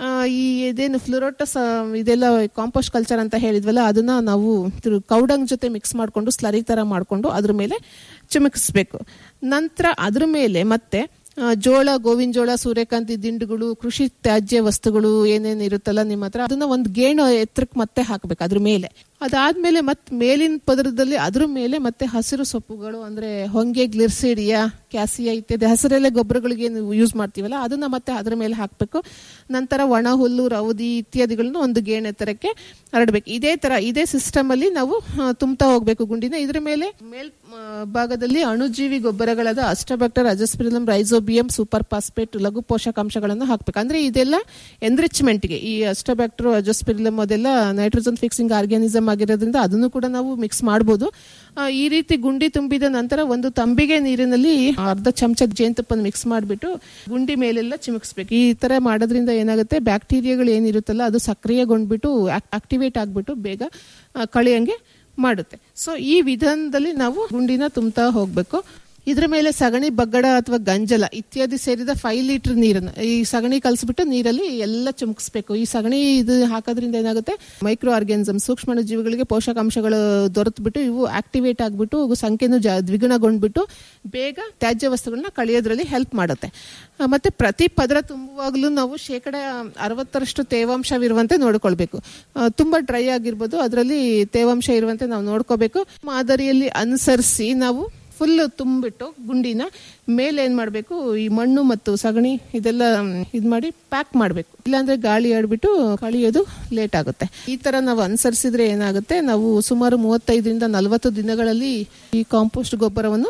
ಈ ಇದೇನು ಫ್ಲೋರೋಟಸ್ ಇದೆಲ್ಲ ಕಾಂಪೋಸ್ಟ್ ಕಲ್ಚರ್ ಅಂತ ಹೇಳಿದ್ವಲ್ಲ ಅದನ್ನ ನಾವು ಕೌಡಂಗ್ ಜೊತೆ ಮಿಕ್ಸ್ ಮಾಡಿಕೊಂಡು ಸ್ಲರಿ ತರ ಮಾಡಿಕೊಂಡು ಅದ್ರ ಮೇಲೆ ಚಿಮುಕಿಸ್ಬೇಕು ನಂತರ ಅದ್ರ ಮೇಲೆ ಮತ್ತೆ ಜೋಳ ಗೋವಿನ ಜೋಳ ಸೂರ್ಯಕಾಂತಿ ದಿಂಡುಗಳು ಕೃಷಿ ತ್ಯಾಜ್ಯ ವಸ್ತುಗಳು ಏನೇನು ಇರುತ್ತಲ್ಲ ನಿಮ್ಮ ಹತ್ರ ಅದನ್ನ ಒಂದು ಗೇಣು ಎತ್ತರಕ್ಕೆ ಮತ್ತೆ ಹಾಕ್ಬೇಕು ಅದ್ರ ಮೇಲೆ ಅದಾದ್ಮೇಲೆ ಮತ್ತೆ ಮೇಲಿನ ಪದರದಲ್ಲಿ ಅದ್ರ ಮೇಲೆ ಮತ್ತೆ ಹಸಿರು ಸೊಪ್ಪುಗಳು ಅಂದ್ರೆ ಹೊಂಗೆ ಗ್ಲಿರ್ಸಿಡಿಯಾ ಕ್ಯಾಸಿಯಾ ಇತ್ಯಾದಿ ಹಸಿರೆಲೆ ಗೊಬ್ಬರಗಳಿಗೆ ಯೂಸ್ ಮಾಡ್ತೀವಲ್ಲ ಅದನ್ನ ಮತ್ತೆ ಅದ್ರ ಮೇಲೆ ಹಾಕ್ಬೇಕು ನಂತರ ಒಣ ಹುಲ್ಲು ರೌದಿ ಇತ್ಯಾದಿಗಳನ್ನ ಒಂದು ಗೇಣ್ ಎತ್ತರಕ್ಕೆ ಹರಡ್ಬೇಕು ಇದೇ ತರ ಇದೇ ಸಿಸ್ಟಮ್ ಅಲ್ಲಿ ನಾವು ತುಂಬ್ತಾ ಹೋಗ್ಬೇಕು ಗುಂಡಿನ ಇದ್ರ ಮೇಲೆ ಮೇಲ್ ಭಾಗದಲ್ಲಿ ಅಣುಜೀವಿ ಗೊಬ್ಬರಗಳಾದ azotobacter azospirillum rhizobium super phosphate ಲಘು ಪೋಷಕಾಂಶಗಳನ್ನು ಹಾಕ್ಬೇಕು ಅಂದ್ರೆ ಇದೆಲ್ಲ ಎನ್ರಿಚ್ಮೆಂಟ್ಗೆ ಈ ಅಸ್ಟಬ್ಯಾಕ್ಟರ್ ಅಜಸ್ಪಿರಿಲಂ ಅದೆಲ್ಲ ನೈಟ್ರೋಜನ್ ಫಿಕ್ಸಿಂಗ್ ಆರ್ಗ್ಯಾನಿಸಮ್ ಆಗಿರೋದ್ರಿಂದ ಅದನ್ನು ಕೂಡ ನಾವು ಮಿಕ್ಸ್ ಮಾಡಬಹುದು ಈ ರೀತಿ ಗುಂಡಿ ತುಂಬಿದ ನಂತರ ಒಂದು ತಂಬಿಗೆ ನೀರಿನಲ್ಲಿ ಅರ್ಧ ಚಮಚ ಜೇನುತುಪ್ಪನ ಮಿಕ್ಸ್ ಮಾಡಿಬಿಟ್ಟು ಗುಂಡಿ ಮೇಲೆಲ್ಲ ಚಿಮುಕ್ಸ್ಬೇಕು ಈ ತರ ಮಾಡೋದ್ರಿಂದ ಏನಾಗುತ್ತೆ ಬ್ಯಾಕ್ಟೀರಿಯಾಗಳು ಏನಿರುತ್ತಲ್ಲ ಅದು ಸಕ್ರಿಯಗೊಂಡ್ಬಿಟ್ಟು ಆಕ್ಟಿವೇಟ್ ಆಗ್ಬಿಟ್ಟು ಬೇಗ ಕಳಿಯಂಗೆ ಮಾಡುತ್ತೆ ಸೊ ಈ ವಿಧಾನದಲ್ಲಿ ನಾವು ಗುಂಡಿನ ತುಂಬ್ತಾ ಹೋಗ್ಬೇಕು ಇದ್ರ ಮೇಲೆ ಸಗಣಿ ಬಗ್ಗಡ ಅಥವಾ ಗಂಜಲ ಇತ್ಯಾದಿ ಸೇರಿದ ಫೈವ್ ಲೀಟರ್ ನೀರನ್ನು ಈ ಸಗಣಿ ಕಲಸ್ಬಿಟ್ಟು ನೀರಲ್ಲಿ ಎಲ್ಲ ಚುಮುಕಿಸ್ಬೇಕು ಈ ಸಗಣಿ ಇದು ಹಾಕೋದ್ರಿಂದ ಏನಾಗುತ್ತೆ ಮೈಕ್ರೋ ಆರ್ಗ್ಯಾನಿಸಮ್ ಸೂಕ್ಷ್ಮ ಜೀವಿಗಳಿಗೆ ಪೋಷಕಾಂಶಗಳು ದೊರೆತ್ಬಿಟ್ಟು ಇವು ಆಕ್ಟಿವೇಟ್ ಆಗ್ಬಿಟ್ಟು ಸಂಖ್ಯೆನೂ ಜಾ ದ್ವಿಗುಣಗೊಂಡ್ಬಿಟ್ಟು ಬೇಗ ತ್ಯಾಜ್ಯ ವಸ್ತುಗಳನ್ನ ಕಳಿಯೋದ್ರಲ್ಲಿ ಹೆಲ್ಪ್ ಮಾಡುತ್ತೆ ಮತ್ತೆ ಪ್ರತಿ ಪದರ ತುಂಬುವಾಗಲೂ ನಾವು ಶೇಕಡ ಅರವತ್ತರಷ್ಟು ತೇವಾಂಶವಿರುವಂತೆ ನೋಡ್ಕೊಳ್ಬೇಕು ತುಂಬಾ ಡ್ರೈ ಆಗಿರ್ಬೋದು ಅದರಲ್ಲಿ ತೇವಾಂಶ ಇರುವಂತೆ ನಾವು ನೋಡ್ಕೋಬೇಕು ಮಾದರಿಯಲ್ಲಿ ಅನುಸರಿಸಿ ನಾವು ಫುಲ್ ತುಂಬಿಟ್ಟು ಗುಂಡಿನ ಮೇಲೆ ಏನ್ ಮಾಡಬೇಕು ಈ ಮಣ್ಣು ಮತ್ತು ಸಗಣಿ ಇದೆಲ್ಲ ಇದ್ ಮಾಡಿ ಪ್ಯಾಕ್ ಮಾಡಬೇಕು ಇಲ್ಲಾಂದ್ರೆ ಗಾಳಿ ಆಡ್ಬಿಟ್ಟು ಕಳಿಯೋದು ಲೇಟ್ ಆಗುತ್ತೆ ಈ ತರ ನಾವು ಅನುಸರಿಸಿದ್ರೆ ಏನಾಗುತ್ತೆ ನಾವು ಸುಮಾರು ಮೂವತ್ತೈದರಿಂದ ನಲವತ್ತು ದಿನಗಳಲ್ಲಿ ಈ ಕಾಂಪೋಸ್ಟ್ ಗೊಬ್ಬರವನ್ನು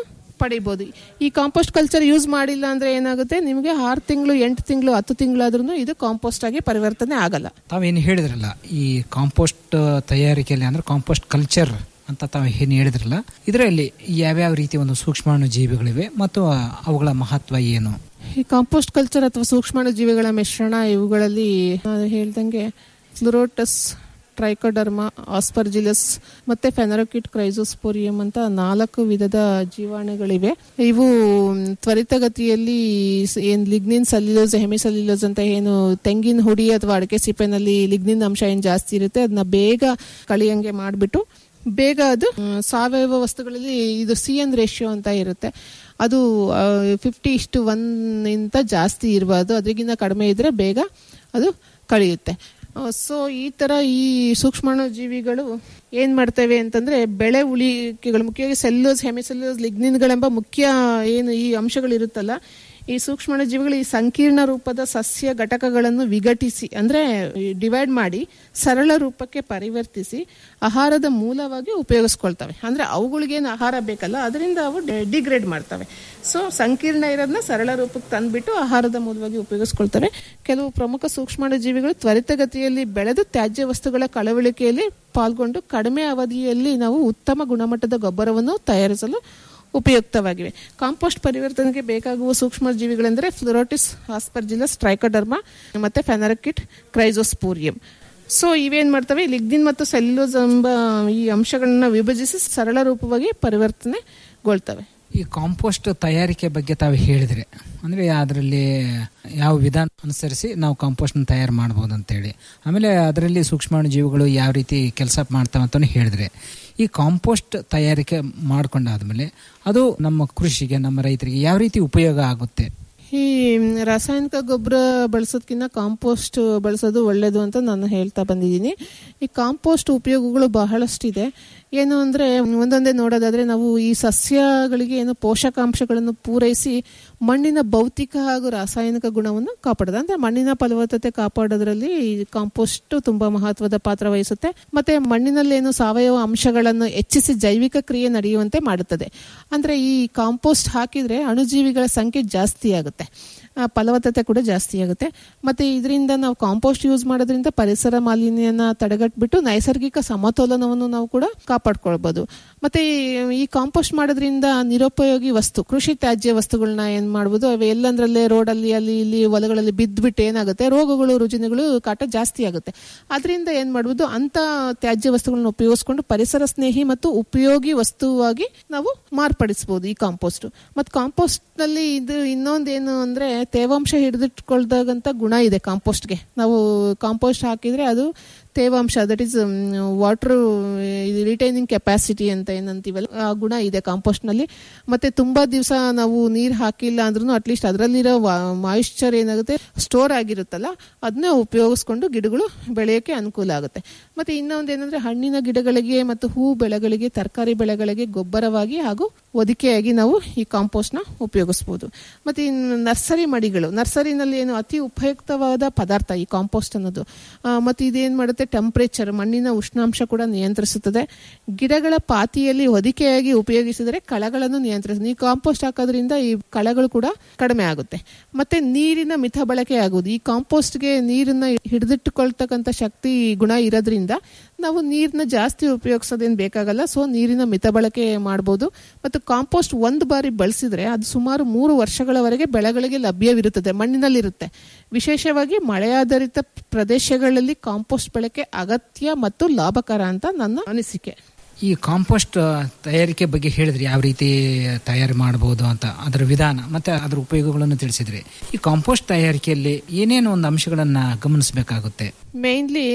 ಪಡಿಬೋದು ಈ ಕಾಂಪೋಸ್ಟ್ ಕಲ್ಚರ್ ಯೂಸ್ ಮಾಡಿಲ್ಲ ಅಂದ್ರೆ ಏನಾಗುತ್ತೆ ನಿಮಗೆ ಆರು ತಿಂಗಳು ಎಂಟು ತಿಂಗಳು ಹತ್ತು ತಿಂಗಳಾದ್ರೂ ಇದು ಕಾಂಪೋಸ್ಟ್ ಆಗಿ ಪರಿವರ್ತನೆ ಆಗಲ್ಲ ತಾವೇನು ಹೇಳಿದ್ರಲ್ಲ ಈ ಕಾಂಪೋಸ್ಟ್ ತಯಾರಿಕೆಯಲ್ಲಿ ಅಂದ್ರೆ ಕಾಂಪೋಸ್ಟ್ ಕಲ್ಚರ್ ಅಂತ ತಾವು ಏನು ಹೇಳಿದ್ರಲ್ಲ ಇದರಲ್ಲಿ ಯಾವ್ಯಾವ ರೀತಿ ಒಂದು ಸೂಕ್ಷ್ಮಾಣು ಜೀವಿಗಳಿವೆ ಮತ್ತು ಅವುಗಳ ಮಹತ್ವ ಏನು ಈ ಕಾಂಪೋಸ್ಟ್ ಕಲ್ಚರ್ ಅಥವಾ ಸೂಕ್ಷ್ಮಾಣು ಜೀವಿಗಳ ಮಿಶ್ರಣ ಇವುಗಳಲ್ಲಿ ನಾನು ಹೇಳ್ದಂಗೆ ಫ್ಲುರೋಟಸ್ ಟ್ರೈಕೋಡರ್ಮ ಆಸ್ಪರ್ಜಿಲಸ್ ಮತ್ತೆ ಫೆನರೋಕಿಟ್ ಕ್ರೈಸೋಸ್ಪೋರಿಯಂ ಅಂತ ನಾಲ್ಕು ವಿಧದ ಜೀವಾಣುಗಳಿವೆ ಇವು ತ್ವರಿತಗತಿಯಲ್ಲಿ ಸ್- ಏನ್ ಲಿಗ್ನಿನ್ ಸೆಲ್ಯುಲೋಸ್ ಹೆಮಿಸೆಲ್ಯುಲೋಸ್ ಅಂತ ಏನು ತೆಂಗಿನ ಹುಡಿ ಅಥವಾ ಅಡಿಕೆ ಸಿಪ್ಪೆನಲ್ಲಿ ಲಿಗ್ನಿನ್ ಅಂಶ ಏನ್ ಜಾಸ್ತಿ ಇರುತ್ತೆ ಅದನ್ನ ಬೇಗ ಕಳಿಯಂಗೆ ಮಾಡಿಬಿಟ್ಟು ಬೇಗ ಅದು ಮ್, ಸಾವಯವ ವಸ್ತುಗಳಲ್ಲಿ ಇದು ಸಿ ಎನ್ ರೇಷಿಯೋ ಅಂತ ಇರುತ್ತೆ ಅದು ಫಿಫ್ಟಿ ಇಷ್ಟು ಒನ್ ಇಂತ ಜಾಸ್ತಿ ಇರಬಾರ್ದು ಅದರಿಗಿಂತ ಕಡಿಮೆ ಇದ್ರೆ ಬೇಗ ಅದು ಕಳಿಯುತ್ತೆ ಸೊ ಈ ತರ ಈ ಸೂಕ್ಷ್ಮಾಣು ಜೀವಿಗಳು ಏನ್ ಮಾಡ್ತವೆ ಅಂತಂದ್ರೆ ಬೆಳೆ ಉಳಿಕೆಗಳು ಮುಖ್ಯವಾಗಿ ಸೆಲ್ಲೋಸ್ ಹೆಮಿಸೆಲ್ಲೋಸ್ ಲಿಗ್ನಿನ್ಗಳೆಂಬ ಮುಖ್ಯ ಏನು ಈ ಅಂಶಗಳು ಇರುತ್ತಲ್ಲ ಈ ಸೂಕ್ಷ್ಮಾಣು ಜೀವಿಗಳು ಈ ಸಂಕೀರ್ಣ ರೂಪದ ಸಸ್ಯ ಘಟಕಗಳನ್ನು ವಿಘಟಿಸಿ ಅಂದ್ರೆ ಡಿವೈಡ್ ಮಾಡಿ ಸರಳ ರೂಪಕ್ಕೆ ಪರಿವರ್ತಿಸಿ ಆಹಾರದ ಮೂಲವಾಗಿ ಉಪಯೋಗಿಸ್ಕೊಳ್ತವೆ ಅಂದ್ರೆ ಅವುಗಳಿಗೇನು ಆಹಾರ ಬೇಕಲ್ಲ ಅದರಿಂದ ಅವು ಡಿಗ್ರೇಡ್ ಮಾಡ್ತವೆ ಸೊ ಸಂಕೀರ್ಣ ಇರೋದನ್ನ ಸರಳ ರೂಪಕ್ಕೆ ತಂದ್ಬಿಟ್ಟು ಆಹಾರದ ಮೂಲವಾಗಿ ಉಪಯೋಗಿಸ್ಕೊಳ್ತವೆ ಕೆಲವು ಪ್ರಮುಖ ಸೂಕ್ಷ್ಮಾಣು ಜೀವಿಗಳು ತ್ವರಿತಗತಿಯಲ್ಲಿ ಬೆಳೆದು ತ್ಯಾಜ್ಯ ವಸ್ತುಗಳ ಕಳವಳಿಕೆಯಲ್ಲಿ ಪಾಲ್ಗೊಂಡು ಕಡಿಮೆ ಅವಧಿಯಲ್ಲಿ ನಾವು ಉತ್ತಮ ಗುಣಮಟ್ಟದ ಗೊಬ್ಬರವನ್ನು ತಯಾರಿಸಲು ಉಪಯುಕ್ತವಾಗಿವೆ ಕಾಂಪೋಸ್ಟ್ ಪರಿವರ್ತನೆಗೆ ಬೇಕಾಗುವ ಸೂಕ್ಷ್ಮ ಜೀವಿಗಳೆಂದರೆ ಫ್ಲೋರೋಟಿಸ್ ಆಸ್ಪರ್ಜಿಲಸ್ ಟ್ರೈಕೋಡರ್ಮಾ ಮತ್ತೆ ಫೆನರಕಿಟ್ ಕ್ರೈಸೋಸ್ಪೋರಿಯಂ ಸೊ ಇವೇನ್ ಮಾಡ್ತವೆ ಲಿಗ್ನಿನ್ ಮತ್ತು ಸೆಲ್ಯುಲೋಸ್ ಎಂಬ ಈ ಅಂಶಗಳನ್ನ ವಿಭಜಿಸಿ ಸರಳ ರೂಪವಾಗಿ ಪರಿವರ್ತನೆಗೊಳ್ತವೆ ಈ ಕಾಂಪೋಸ್ಟ್ ತಯಾರಿಕೆ ಬಗ್ಗೆ ತಾವು ಹೇಳಿದ್ರೆ ಅಂದ್ರೆ ಅದರಲ್ಲಿ ಯಾವ ವಿಧಾನ ಅನುಸರಿಸಿ ನಾವು ಕಾಂಪೋಸ್ಟ್ ತಯಾರು ಮಾಡಬಹುದು ಅಂತೇಳಿ ಆಮೇಲೆ ಅದರಲ್ಲಿ ಸೂಕ್ಷ್ಮಾಣು ಜೀವಿಗಳು ಯಾವ ರೀತಿ ಕೆಲಸ ಮಾಡ್ತಾವೆ ಅಂತಾನು ಹೇಳಿದ್ರೆ ಈ ಕಾಂಪೋಸ್ಟ್ ತಯಾರಿಕೆ ಮಾಡ್ಕೊಂಡಾದ್ಮೇಲೆ ಅದು ನಮ್ಮ ಕೃಷಿಗೆ ನಮ್ಮ ರೈತರಿಗೆ ಯಾವ ರೀತಿ ಉಪಯೋಗ ಆಗುತ್ತೆ ಈ ರಾಸಾಯನಿಕ ಗೊಬ್ಬರ ಬಳಸೋದ್ಕಿಂತ ಕಾಂಪೋಸ್ಟ್ ಬಳಸೋದು ಒಳ್ಳೇದು ಅಂತ ನಾನು ಹೇಳ್ತಾ ಬಂದಿದ್ದೀನಿ ಈ ಕಾಂಪೋಸ್ಟ್ ಉಪಯೋಗಗಳು ಬಹಳಷ್ಟಿದೆ ಏನು ಅಂದರೆ ಒಂದೊಂದೇ ನೋಡೋದಾದ್ರೆ ನಾವು ಈ ಸಸ್ಯಗಳಿಗೆ ಏನು ಪೋಷಕಾಂಶಗಳನ್ನು ಪೂರೈಸಿ ಮಣ್ಣಿನ ಭೌತಿಕ ಹಾಗೂ ರಾಸಾಯನಿಕ ಗುಣವನ್ನು ಕಾಪಾಡೋದು ಅಂದರೆ ಮಣ್ಣಿನ ಫಲವತ್ತತೆ ಕಾಪಾಡೋದ್ರಲ್ಲಿ ಈ ಕಾಂಪೋಸ್ಟ್ ತುಂಬ ಮಹತ್ವದ ಪಾತ್ರ ವಹಿಸುತ್ತೆ ಮತ್ತೆ ಮಣ್ಣಿನಲ್ಲಿ ಏನು ಸಾವಯವ ಅಂಶಗಳನ್ನು ಹೆಚ್ಚಿಸಿ ಜೈವಿಕ ಕ್ರಿಯೆ ನಡೆಯುವಂತೆ ಮಾಡುತ್ತದೆ ಅಂದರೆ ಈ ಕಾಂಪೋಸ್ಟ್ ಹಾಕಿದ್ರೆ ಅಣುಜೀವಿಗಳ ಸಂಖ್ಯೆ ಜಾಸ್ತಿ ಆಗುತ್ತೆ ಆ, ಫಲವತ್ತತೆ ಕೂಡ ಜಾಸ್ತಿ ಆಗುತ್ತೆ ಮತ್ತೆ ಇದರಿಂದ ನಾವು ಕಾಂಪೋಸ್ಟ್ ಯೂಸ್ ಮಾಡೋದ್ರಿಂದ ಪರಿಸರ ಮಾಲಿನ್ಯನ ತಡೆಗಟ್ಬಿಟ್ಟು ನೈಸರ್ಗಿಕ ಸಮತೋಲನವನ್ನು ನಾವು ಕೂಡ ಕಾಪಾಡ್ಕೊಳ್ಬೋದು ಮತ್ತೆ ಈ- ಈ ಕಾಂಪೋಸ್ಟ್ ಮಾಡೋದ್ರಿಂದ ನಿರುಪಯೋಗಿ ವಸ್ತು ಕೃಷಿ ತ್ಯಾಜ್ಯ ವಸ್ತುಗಳನ್ನ ಏನ್ ಮಾಡ್ಬೋದು ಅವು ಎಲ್ಲಂದ್ರಲ್ಲೇ ರೋಡಲ್ಲಿ ಅಲ್ಲಿ ಇಲ್ಲಿ ಹೊಲಗಳಲ್ಲಿ ಬಿದ್ದ್ಬಿಟ್ಟು ಏನಾಗುತ್ತೆ ರೋಗಗಳು ರುಜಿನಗಳು ಕಾಟ ಜಾಸ್ತಿ ಆಗುತ್ತೆ ಅದರಿಂದ ಏನ್ ಮಾಡ್ಬೋದು ಅಂತ ತ್ಯಾಜ್ಯ ವಸ್ತುಗಳನ್ನ ಉಪಯೋಗಿಸ್ಕೊಂಡು ಪರಿಸರ ಸ್ನೇಹಿ ಮತ್ತು ಉಪಯೋಗಿ ವಸ್ತುವಾಗಿ ನಾವು ಮಾರ್ಪಡಿಸಬಹುದು ಈ ಕಾಂಪೋಸ್ಟ್ ಮತ್ತು ಕಾಂಪೋಸ್ಟ್ ನಲ್ಲಿ ಇದು ಇನ್ನೊಂದೇನು ಅಂದ್ರೆ ತೇವಾಂಶ ಹಿಡಿದಿಟ್ಕೊಳ್ದಾಗಂತ ಗುಣ ಇದೆ ಕಾಂಪೋಸ್ಟ್ಗೆ ನಾವು ಕಾಂಪೋಸ್ಟ್ ಹಾಕಿದ್ರೆ ಅದು ತೇವಾಂಶ that is water retaining capacity ಅಂತ ಏನಂತೀವಲ್ಲ ಆ ಗುಣ ಇದೆ ಕಾಂಪೋಸ್ಟ್ ನಲ್ಲಿ ಮತ್ತೆ ತುಂಬಾ ದಿವಸ ನಾವು ನೀರ್ ಹಾಕಿಲ್ಲ ಅಂದ್ರೂ ಅಟ್ಲೀಸ್ಟ್ ಅದರಲ್ಲಿರೋ ಮಾಯಿಶ್ಚರ್ ಏನಾಗುತ್ತೆ ಸ್ಟೋರ್ ಆಗಿರುತ್ತಲ್ಲ ಅದನ್ನ ಉಪಯೋಗಿಸ್ಕೊಂಡು ಗಿಡಗಳು ಬೆಳೆಯೋಕೆ ಅನುಕೂಲ ಆಗುತ್ತೆ ಮತ್ತೆ ಇನ್ನೊಂದು ಏನಂದ್ರೆ ಹಣ್ಣಿನ ಗಿಡಗಳಿಗೆ ಮತ್ತು ಹೂ ಬೆಳೆಗಳಿಗೆ ತರಕಾರಿ ಬೆಳೆಗಳಿಗೆ ಗೊಬ್ಬರವಾಗಿ ಹಾಗೂ ಒದಿಕೆಯಾಗಿ ನಾವು ಈ ಕಾಂಪೋಸ್ಟ್ ನ ಉಪಯೋಗಿಸಬಹುದು ಮತ್ತೆ ಇನ್ನು ನರ್ಸರಿ ಮಡಿಗಳು ನರ್ಸರಿನಲ್ಲಿ ಏನು ಅತಿ ಉಪಯುಕ್ತವಾದ ಪದಾರ್ಥ ಈ ಕಾಂಪೋಸ್ಟ್ ಅನ್ನೋದು ಆ, ಮತ್ತೆ ಇದೇನ್ ಮಾಡುತ್ತೆ ಟೆಂಪರೇಚರ್ ಮಣ್ಣಿನ ಉಷ್ಣಾಂಶ ಕೂಡ ನಿಯಂತ್ರಿಸುತ್ತದೆ ಗಿಡಗಳ ಪಾತಿಯಲ್ಲಿ ಹೊದಿಕೆಯಾಗಿ ಉಪಯೋಗಿಸಿದರೆ ಕಳೆಗಳನ್ನು ನಿಯಂತ್ರಿಸುತ್ತದೆ ಈ ಕಾಂಪೋಸ್ಟ್ ಹಾಕೋದ್ರಿಂದ ಈ ಕಳೆಗಳು ಕೂಡ ಕಡಿಮೆ ಆಗುತ್ತೆ ಮತ್ತೆ ನೀರಿನ ಮಿತ ಬಳಕೆ ಆಗುವುದು ಈ ಕಾಂಪೋಸ್ಟ್ಗೆ ನೀರನ್ನ ಹಿಡಿದಿಟ್ಟುಕೊಳ್ತಕ್ಕಂಥ ಶಕ್ತಿ ಗುಣ ಇರೋದ್ರಿಂದ ನಾವು ನೀರನ್ನ ಜಾಸ್ತಿ ಉಪಯೋಗಿಸೋದೇನು ಬೇಕಾಗಲ್ಲ ಸೊ ನೀರಿನ ಮಿತ ಬಳಕೆ ಮಾಡ್ಬೋದು ಮತ್ತು ಕಾಂಪೋಸ್ಟ್ ಒಂದು ಬಾರಿ ಬಳಸಿದ್ರೆ ಅದು ಸುಮಾರು ಮೂರು ವರ್ಷಗಳವರೆಗೆ ಬೆಳೆಗಳಿಗೆ ಲಭ್ಯವಿರುತ್ತದೆ ಮಣ್ಣಿನಲ್ಲಿರುತ್ತೆ ವಿಶೇಷವಾಗಿ ಮಳೆಯಾಧಾರಿತ ಪ್ರದೇಶಗಳಲ್ಲಿ ಕಾಂಪೋಸ್ಟ್ ಬಳಕೆ ಅಗತ್ಯ ಮತ್ತು ಲಾಭಕರ ಅಂತ ನನ್ನ ಅನಿಸಿಕೆ ಈ ಕಾಂಪೋಸ್ಟ್ ತಯಾರಿಕೆ ಬಗ್ಗೆ ಹೇಳಿದ್ರಿ ಯಾವ ರೀತಿ ತಯಾರು ಮಾಡಬಹುದು ಅಂತ ಅದರ ವಿಧಾನ ಮತ್ತೆ ಅದರ ಉಪಯೋಗಗಳನ್ನು ತಿಳಿಸಿದ್ರಿ ಈ ಕಾಂಪೋಸ್ಟ್ ತಯಾರಿಕೆಯಲ್ಲಿ ಏನೇನು ಒಂದು ಅಂಶಗಳನ್ನ ಗಮನಿಸಬೇಕಾಗುತ್ತೆ ಮೇನ್ಲಿ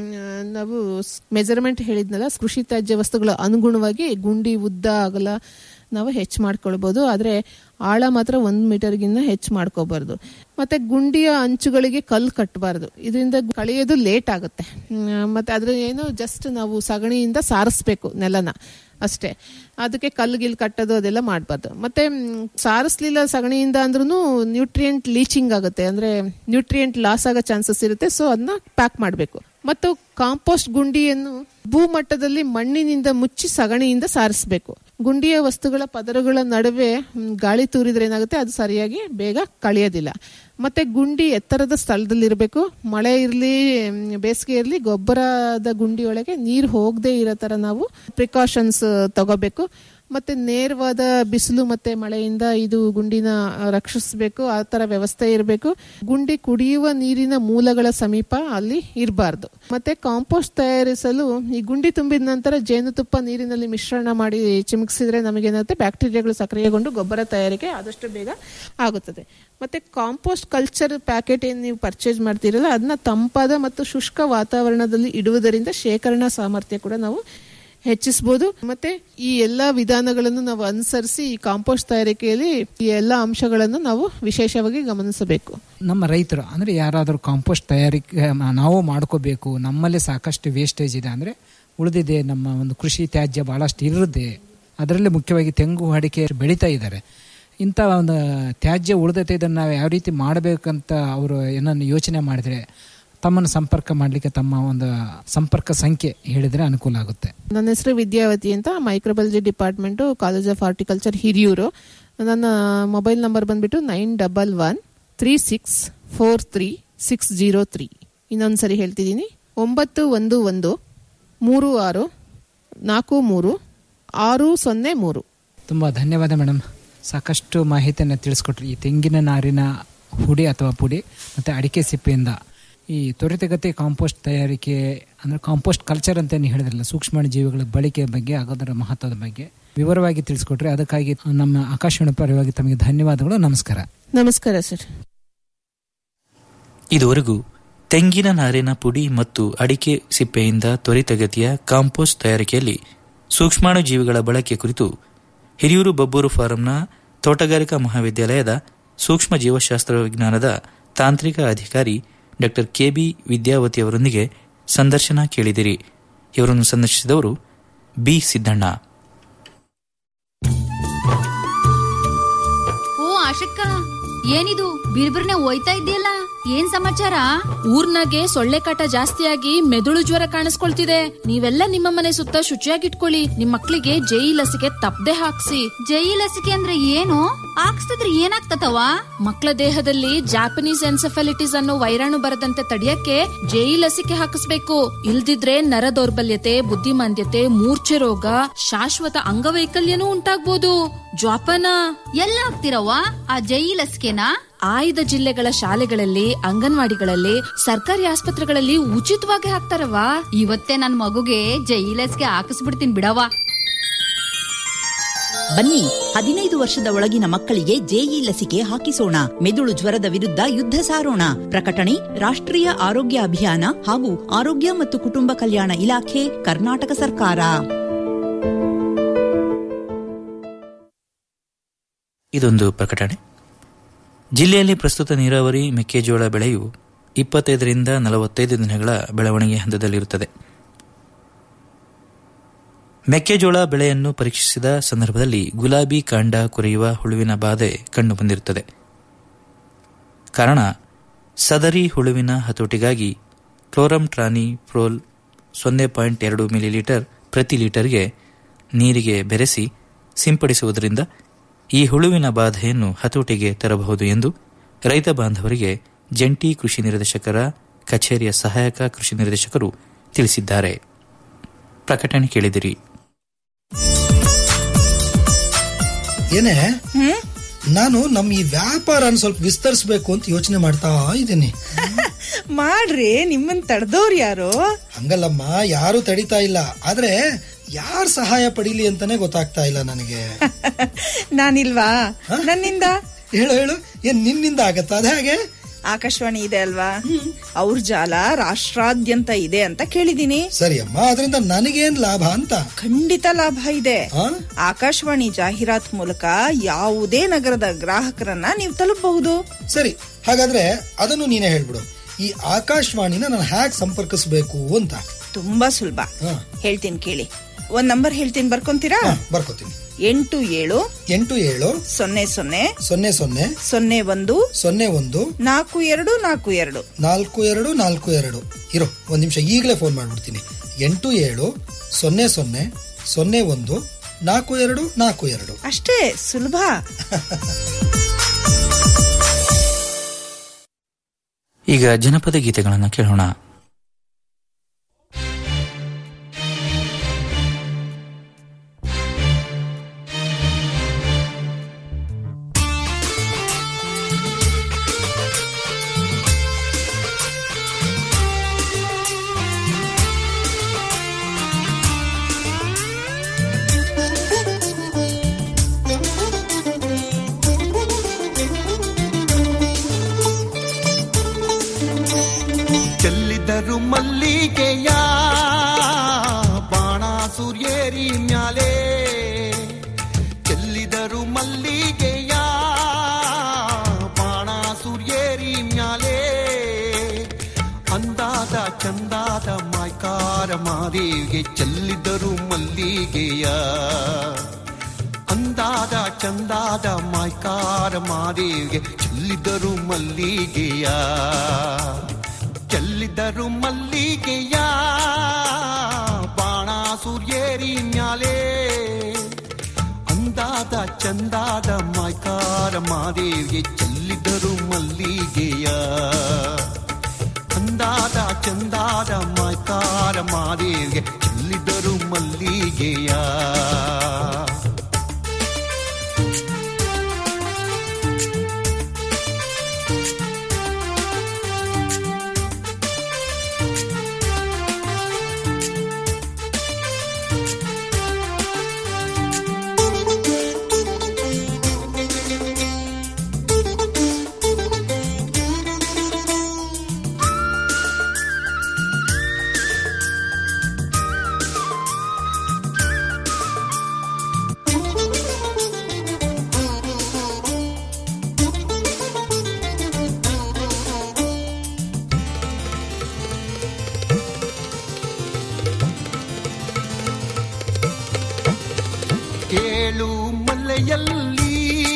ನಾವು ಮೆಜರ್ಮೆಂಟ್ ಹೇಳಿದ್ನಲ್ಲ ಕೃಷಿ ತ್ಯಾಜ್ಯ ವಸ್ತುಗಳ ಅನುಗುಣವಾಗಿ ಗುಂಡಿ ಉದ್ದ ಅಗಲ ನಾವು ಹೆಚ್ಚು ಮಾಡ್ಕೊಳ್ಬೋದು ಆದರೆ ಆಳ ಮಾತ್ರ ಒಂದು ಮೀಟರ್ಗಿನ್ನ ಹೆಚ್ಚು ಮಾಡ್ಕೋಬಾರ್ದು ಮತ್ತೆ ಗುಂಡಿಯ ಅಂಚುಗಳಿಗೆ ಕಲ್ಲು ಕಟ್ಟಬಾರ್ದು ಇದರಿಂದ ಕಳೆಯೋದು ಲೇಟ್ ಆಗುತ್ತೆ ಹ್ಮ್, ಮತ್ತೆ ಅದ್ರ ಏನು ಜಸ್ಟ್ ನಾವು ಸಗಣಿಯಿಂದ ಸಾರಿಸ್ಬೇಕು ನೆಲನ ಅಷ್ಟೇ ಅದಕ್ಕೆ ಕಲ್ಲು ಗಿಲ್ ಕಟ್ಟೋದು ಅದೆಲ್ಲ ಮಾಡಬಾರ್ದು ಮತ್ತೆ ಮ್, ಸಾರಿಸ್ಲಿಲ್ಲ ಸಗಣಿಯಿಂದ ಅಂದ್ರೂ ನ್ಯೂಟ್ರಿಯೆಂಟ್ ಲೀಚಿಂಗ್ ಆಗುತ್ತೆ ಅಂದ್ರೆ ನ್ಯೂಟ್ರಿಯೆಂಟ್ ಲಾಸ್ ಆಗೋ ಚಾನ್ಸಸ್ ಇರುತ್ತೆ ಸೊ ಅದನ್ನ ಪ್ಯಾಕ್ ಮಾಡಬೇಕು ಮತ್ತು ಕಾಂಪೋಸ್ಟ್ ಗುಂಡಿಯನ್ನು ಭೂಮಟ್ಟದಲ್ಲಿ ಮಣ್ಣಿನಿಂದ ಮುಚ್ಚಿ ಸಗಣಿಯಿಂದ ಸಾರಿಸಬೇಕು ಗುಂಡಿಯ ವಸ್ತುಗಳ ಪದರಗಳ ನಡುವೆ ಮ್, ಗಾಳಿ ತೂರಿದ್ರೆ ಏನಾಗುತ್ತೆ ಅದು ಸರಿಯಾಗಿ ಬೇಗ ಕಳಿಯೋದಿಲ್ಲ ಮತ್ತೆ ಗುಂಡಿ ಎತ್ತರದ ಸ್ಥಳದಲ್ಲಿರಬೇಕು ಮಳೆ ಇರಲಿ ಬೇಸಿಗೆ ಇರಲಿ ಗೊಬ್ಬರದ ಗುಂಡಿಯೊಳಗೆ ನೀರು ಹೋಗದೆ ಇರೋ ಥರ ನಾವು ಪ್ರಿಕಾಷನ್ಸ್ ತಗೋಬೇಕು ಮತ್ತೆ ನೇರವಾದ ಬಿಸಿಲು ಮತ್ತೆ ಮಳೆಯಿಂದ ಇದು ಗುಂಡಿನ ರಕ್ಷಿಸಬೇಕು ಆ ತರ ವ್ಯವಸ್ಥೆ ಇರಬೇಕು ಗುಂಡಿ ಕುಡಿಯುವ ನೀರಿನ ಮೂಲಗಳ ಸಮೀಪ ಅಲ್ಲಿ ಇರಬಾರ್ದು ಮತ್ತೆ ಕಾಂಪೋಸ್ಟ್ ತಯಾರಿಸಲು ಈ ಗುಂಡಿ ತುಂಬಿದ ನಂತರ ಜೇನುತುಪ್ಪ ನೀರಿನಲ್ಲಿ ಮಿಶ್ರಣ ಮಾಡಿ ಚಿಮುಕಿಸಿದ್ರೆ ನಮಗೇನಾಗುತ್ತೆ ಬ್ಯಾಕ್ಟೀರಿಯಾಗಳು ಸಕ್ರಿಯಗೊಂಡು ಗೊಬ್ಬರ ತಯಾರಿಕೆ ಆದಷ್ಟು ಬೇಗ ಆಗುತ್ತದೆ ಮತ್ತೆ ಕಾಂಪೋಸ್ಟ್ ಕಲ್ಚರ್ ಪ್ಯಾಕೆಟ್ ಏನು ನೀವು ಪರ್ಚೇಸ್ ಮಾಡ್ತೀರಲ್ಲ ಅದನ್ನ ತಂಪಾದ ಮತ್ತು ಶುಷ್ಕ ವಾತಾವರಣದಲ್ಲಿ ಇಡುವುದರಿಂದ ಶೇಖರಣಾ ಸಾಮರ್ಥ್ಯ ಕೂಡ ನಾವು ಹೆಚ್ಚಿಸಬಹುದು ಮತ್ತೆ ಈ ಎಲ್ಲಾ ವಿಧಾನಗಳನ್ನು ನಾವು ಅನುಸರಿಸಿ ಈ ಕಾಂಪೋಸ್ಟ್ ತಯಾರಿಕೆಯಲ್ಲಿ ಈ ಎಲ್ಲಾ ಅಂಶಗಳನ್ನು ನಾವು ವಿಶೇಷವಾಗಿ ಗಮನಿಸಬೇಕು ನಮ್ಮ ರೈತರು ಅಂದರೆ ಯಾರಾದರೂ ಕಾಂಪೋಸ್ಟ್ ತಯಾರಿಕೆ ಮ- ನಾವು ಮಾಡ್ಕೋಬೇಕು ನಮ್ಮಲ್ಲಿ ಸಾಕಷ್ಟು ವೇಸ್ಟೇಜ್ ಇದೆ ಅಂದರೆ ಉಳಿದಿದೆ ನಮ್ಮ ಒಂದು ಕೃಷಿ ತ್ಯಾಜ್ಯ ಭಾಳಷ್ಟು ಇರುತ್ತೆ ಅದರಲ್ಲಿ ಮುಖ್ಯವಾಗಿ ತೆಂಗು ಅಡಿಕೆ ಬೆಳೀತಾ ಇದ್ದಾರೆ ಇಂಥ ಒಂದು ತ್ಯಾಜ್ಯ ಉಳಿದೈತೆ ಇದನ್ನು ನಾವು ಯಾವ ರೀತಿ ಮಾಡಬೇಕಂತ ಅವರು ಏನನ್ನು ಯೋಚನೆ ಮಾಡಿದರೆ ತಮ್ಮನ್ನು ಸಂಪರ್ಕ ಮಾಡಲಿಕ್ಕೆ ತಮ್ಮ ಒಂದು ಸಂಪರ್ಕ ಸಂಖ್ಯೆ ಹೇಳಿದರೆ ಅನುಕೂಲ ಆಗುತ್ತೆ ನನ್ನ ಹೆಸರು ವಿದ್ಯಾವತಿ ಅಂತ microbiology department college of horticulture Hiriyur ನನ್ನ ಮೊಬೈಲ್ ನಂಬರ್ ಬಂದ್ಬಿಟ್ಟು nine double one three six four three six zero three ಇನ್ನೊಂದು ಸರಿ ಹೇಳ್ತಿದ್ದೀನಿ ಒಂಬತ್ತು ಒಂದು ಒಂದು ಮೂರು ಆರು ನಾಲ್ಕು ಮೂರು ಆರು ಸೊನ್ನೆ ಮೂರು ತುಂಬ ಧನ್ಯವಾದ ಮೇಡಮ್ ಸಾಕಷ್ಟು ಮಾಹಿತಿಯನ್ನು ತಿಳಿಸ್ಕೊಟ್ರಿ ಈ ತೆಂಗಿನ ನಾರಿನ ಹುಡಿ ಅಥವಾ ಪುಡಿ ಮತ್ತು ಅಡಿಕೆ ಸಿಪ್ಪೆಯಿಂದ ಈ ತ್ವರಿತಗತಿ ಕಾಂಪೋಸ್ಟ್ ತಯಾರಿಕೆ ಅಂದರೆ ಕಾಂಪೋಸ್ಟ್ ಕಲ್ಚರ್ ಅಂತ ಏನು ಹೇಳಿದ್ರಲ್ಲ ಸೂಕ್ಷ್ಮಾಣು ಜೀವಿಗಳ ಬಳಕೆ ಬಗ್ಗೆ ಆಗೋದರ ಮಹತ್ವದ ಬಗ್ಗೆ ವಿವರವಾಗಿ ತಿಳಿಸ್ಕೊಟ್ರಿ ಅದಕ್ಕಾಗಿ ನಮ್ಮ ಆಕಾಶವಾಣಿ ಪರವಾಗಿ ತಮಗೆ ಧನ್ಯವಾದಗಳು ನಮಸ್ಕಾರ ನಮಸ್ಕಾರ ಸರ್ ಇದುವರೆಗೂ ತೆಂಗಿನ ನಾರಿನ ಪುಡಿ ಮತ್ತು ಅಡಿಕೆ ಸಿಪ್ಪೆಯಿಂದ ತ್ವರಿತಗತಿಯ ಕಾಂಪೋಸ್ಟ್ ತಯಾರಿಕೆಯಲ್ಲಿ ಸೂಕ್ಷ್ಮಾಣು ಜೀವಿಗಳ ಬಳಕೆ ಕುರಿತು ಹಿರಿಯೂರು ಬಬ್ಬೂರು ಫಾರಂನ ತೋಟಗಾರಿಕಾ ಮಹಾವಿದ್ಯಾಲಯದ ಸೂಕ್ಷ್ಮ ಜೀವಶಾಸ್ತ್ರ ವಿಜ್ಞಾನದ ತಾಂತ್ರಿಕ ಅಧಿಕಾರಿ ಡಾಕ್ಟರ್ ಕೆಬಿ ವಿದ್ಯಾವತಿ ಅವರೊಂದಿಗೆ ಸಂದರ್ಶನ ಕೇಳಿದಿರಿ ಇವರನ್ನು ಸಂದರ್ಶಿಸಿದವರು ಬಿ ಸಿದ್ದಣ್ಣ ಓ ಆಶಕ್ಕ ಏನಿದು ಬಿರ್ಬಿರ್ನೆ ಹೋಯ್ತಾ ಇದೆಯಲ್ಲ ಏನ್ ಸಮಾಚಾರ ಊರ್ನಾಗೆ ಸೊಳ್ಳೆ ಕಾಟ ಜಾಸ್ತಿಯಾಗಿ ಮೆದುಳು ಜ್ವರ ಕಾಣಿಸ್ಕೊಳ್ತಿದೆ ನೀವೆಲ್ಲ ನಿಮ್ಮ ಮನೆ ಸುತ್ತ ಶುಚಿಯಾಗಿಟ್ಕೊಳ್ಳಿ ನಿಮ್ ಮಕ್ಳಿಗೆ ಜೈ ಲಸಿಕೆ ತಪ್ಪದೆ ಹಾಕ್ಸಿ ಜೈ ಲಸಿಕೆ ಅಂದ್ರೆ ಏನು ಹಾಕ್ಸ್ತಿದ್ರೆ ಏನಾಗ್ತತವ ಮಕ್ಕಳ ದೇಹದಲ್ಲಿ ಜಾಪನೀಸ್ ಎನ್ಸೆಫಾಲಿಟಿಸ್ ಅನ್ನೋ ವೈರಾಣು ಬರದಂತೆ ತಡೆಯಕ್ಕೆ ಜೈ ಲಸಿಕೆ ಹಾಕಿಸ್ಬೇಕು ಇಲ್ದಿದ್ರೆ ನರ ದೌರ್ಬಲ್ಯತೆ ಬುದ್ಧಿಮಾಂದ್ಯತೆ ಮೂರ್ಛೆ ರೋಗ ಶಾಶ್ವತ ಅಂಗವೈಕಲ್ಯನೂ ಉಂಟಾಗ್ಬೋದು ಜ್ವಾಪನ ಎಲ್ಲ ಹಾಕ್ತಿರವ್ವ ಆ ಜೈ ಲಸಿಕೆನಾ ಆಯ್ದ ಜಿಲ್ಲೆಗಳ ಶಾಲೆಗಳಲ್ಲಿ ಅಂಗನವಾಡಿಗಳಲ್ಲಿ ಸರ್ಕಾರಿ ಆಸ್ಪತ್ರೆಗಳಲ್ಲಿ ಉಚಿತವಾಗಿ ಹಾಕ್ತಾರವಾ ಇವತ್ತೇ ನನ್ ಮಗುಗೆ ಜೈ ಲಸಿಕೆ ಹಾಕಿಸ್ಬಿಡ್ತೀನಿ ಬಿಡವ್ವ ಬನ್ನಿ ಹದಿನೈದು ವರ್ಷದ ಒಳಗಿನ ಮಕ್ಕಳಿಗೆ ಜೆಇ ಲಸಿಕೆ ಹಾಕಿಸೋಣ ಮೆದುಳು ಜ್ವರದ ವಿರುದ್ಧ ಯುದ್ಧ ಸಾರೋಣ ಪ್ರಕಟಣೆ ರಾಷ್ಟ್ರೀಯ ಆರೋಗ್ಯ ಅಭಿಯಾನ ಹಾಗೂ ಆರೋಗ್ಯ ಮತ್ತು ಕುಟುಂಬ ಕಲ್ಯಾಣ ಇಲಾಖೆ ಕರ್ನಾಟಕ ಸರ್ಕಾರ ಇದೊಂದು ಪ್ರಕಟಣೆ ಜಿಲ್ಲೆಯಲ್ಲಿ ಪ್ರಸ್ತುತ ನೀರಾವರಿ ಮೆಕ್ಕೆಜೋಳ ಬೆಳೆಯು ಇಪ್ಪತ್ತೈದರಿಂದ ನಲವತ್ತೈದು ದಿನಗಳ ಬೆಳವಣಿಗೆ ಹಂತದಲ್ಲಿರುತ್ತದೆ ಮೆಕ್ಕೆಜೋಳ ಬೆಳೆಯನ್ನು ಪರೀಕ್ಷಿಸಿದ ಸಂದರ್ಭದಲ್ಲಿ ಗುಲಾಬಿ ಕಾಂಡ ಕೊರೆಯುವ ಹುಳುವಿನ ಬಾಧೆ ಕಂಡುಬಂದಿರುತ್ತದೆ ಕಾರಣ ಸದರಿ ಹುಳುವಿನ ಹತೋಟಿಗಾಗಿ ಕ್ಲೋರಮ್ ಟ್ರಾನಿ ಪ್ರೋಲ್ ಸೊನ್ನೆ ಪಾಯಿಂಟ್ ಎರಡು ಮಿಲಿಲೀಟರ್ ಪ್ರತಿ ಲೀಟರ್ಗೆ ನೀರಿಗೆ ಬೆರೆಸಿ ಸಿಂಪಡಿಸುವುದರಿಂದ ಈ ಹುಳುವಿನ ಬಾಧೆಯನ್ನು ಹತೋಟಿಗೆ ತರಬಹುದು ಎಂದು ರೈತ ಬಾಂಧವರಿಗೆ ಜಂಟಿ ಕೃಷಿ ನಿರ್ದೇಶಕರ ಕಚೇರಿಯ ಸಹಾಯಕ ಕೃಷಿ ನಿರ್ದೇಶಕರು ತಿಳಿಸಿದ್ದಾರೆ ಪ್ರಕಟಣೆ ಕೇಳಿದಿರಿ ಏನೇ ನಾನು ನಮ್ಮ ಈ ವ್ಯಾಪಾರನ ಸ್ವಲ್ಪ ವಿಸ್ತರಿಸಬೇಕು ಅಂತ ಯೋಚನೆ ಮಾಡ್ತಾ ಇದ್ದೀನಿ ಮಾಡ್ರಿ ನಿಮ್ಮನ್ ತಡೆದವ್ರು ಯಾರು ಹಂಗಲ್ಲಮ್ಮ ಯಾರು ತಡಿತಾ ಇಲ್ಲ ಆದ್ರೆ ಯಾರ್ ಸಹಾಯ ಪಡೀಲಿ ಅಂತಾನೆ ಗೊತ್ತಾಗ್ತಾ ಇಲ್ಲ ನನಗೆ ನಾನಿಲ್ವಾ ನನ್ನಿಂದ ಹೇಳು ಹೇಳು ಏನ್ ನಿನ್ನಿಂದ ಆಗತ್ತಾ ಅದ ಹಾಗೆ ಆಕಾಶವಾಣಿ ಇದೆ ಅಲ್ವಾ ಅವ್ರ ಜಾಲ ರಾಷ್ಟ್ರಾದ್ಯಂತ ಇದೆ ಅಂತ ಕೇಳಿದೀನಿ ಸರಿ ಅಮ್ಮ ಅದರಿಂದ ನನಗೇನ್ ಲಾಭ ಅಂತ ಖಂಡಿತ ಲಾಭ ಇದೆ ಆಕಾಶವಾಣಿ ಜಾಹೀರಾತ್ ಮೂಲಕ ಯಾವುದೇ ನಗರದ ಗ್ರಾಹಕರನ್ನ ನೀವು ತಲುಪಬಹುದು ಸರಿ ಹಾಗಾದ್ರೆ ಅದನ್ನು ನೀನೇ ಹೇಳ್ಬಿಡು ಈ ಆಕಾಶವಾಣಿನ ನಾನು ಹ್ಯಾಕ್ ಸಂಪರ್ಕಿಸಬೇಕು ಅಂತ ತುಂಬಾ ಸುಲಭ ಹೇಳ್ತೀನಿ ಕೇಳಿ ಒಂದ್ ನಂಬರ್ ಹೇಳ್ತೀನಿ ಬರ್ಕೊಂತೀರಾ ಬರ್ಕೋತೀನಿ ಎಂಟು ಏಳು ಎಂಟು ಏಳು ಸೊನ್ನೆ ಸೊನ್ನೆ ಸೊನ್ನೆ ಸೊನ್ನೆ ಸೊನ್ನೆ ಒಂದು ಸೊನ್ನೆ ಒಂದು ನಾಲ್ಕು ಎರಡು ನಾಲ್ಕು ಎರಡು ನಾಲ್ಕು ಎರಡು ನಾಲ್ಕು ಎರಡು ಇರೋ ಒಂದ್ ನಿಮಿಷ ಈಗಲೇ ಫೋನ್ ಮಾಡ್ಬಿಡ್ತೀನಿ ಎಂಟು ಏಳು ಸೊನ್ನೆ ಸೊನ್ನೆ ಸೊನ್ನೆ ಒಂದು ನಾಲ್ಕು ಎರಡು ನಾಲ್ಕು ಎರಡು ಅಷ್ಟೇ ಸುಲಭ ಈಗ ಜನಪದ ಗೀತೆಗಳನ್ನು ಕೇಳೋಣ ಚೆಲ್ಲಿದರು ಮಲ್ಲಿಗೆಯ ಬಾಣ ಸೂರ್ಯೇರಿ ಮ್ಯಾಲೆ ಚೆಲ್ಲಿದರು ಮಲ್ಲಿಗೆಯ ಬಾಣ ಸೂರ್ಯೇರಿ ಮ್ಯಾಲೆ ಅಂದಾದ ಚಂದಾದ ಮಾಯ್ಕಾರ ಮಾದೇವಿಗೆ ಚೆಲ್ಲಿದರು ಮಲ್ಲಿಗೆಯ ಅಂದಾದ ಚಂದಾದ ಮಾಯ್ಕಾರ ಮಾದೇವಿಗೆ ಚೆಲ್ಲಿದರು ಮಲ್ಲಿಗೆಯ ಚೆಲ್ಲಿದರು ಮಲ್ಲಿಗೆಯ ಬಾಣ ಸೂರ್ಯೇರಿ ಮ್ಯಾಲೆ ಅಂದಾದ ಚಂದಾದ ಮಾಯ್ಕಾರ ಮಾದೇವಿಗೆ ಚೆಲ್ಲಿದರು ಮಲ್ಲಿಗೆಯ ಅಂದಾದ ಚಂದಾದ ಮಾಯ್ಕಾರ ಮಾದೇವಿಗೆ ಚೆಲ್ಲಿದರು ಮಲ್ಲಿಗೆಯ ಕೇಳು ಮಲೆಯಲ್ಲಿ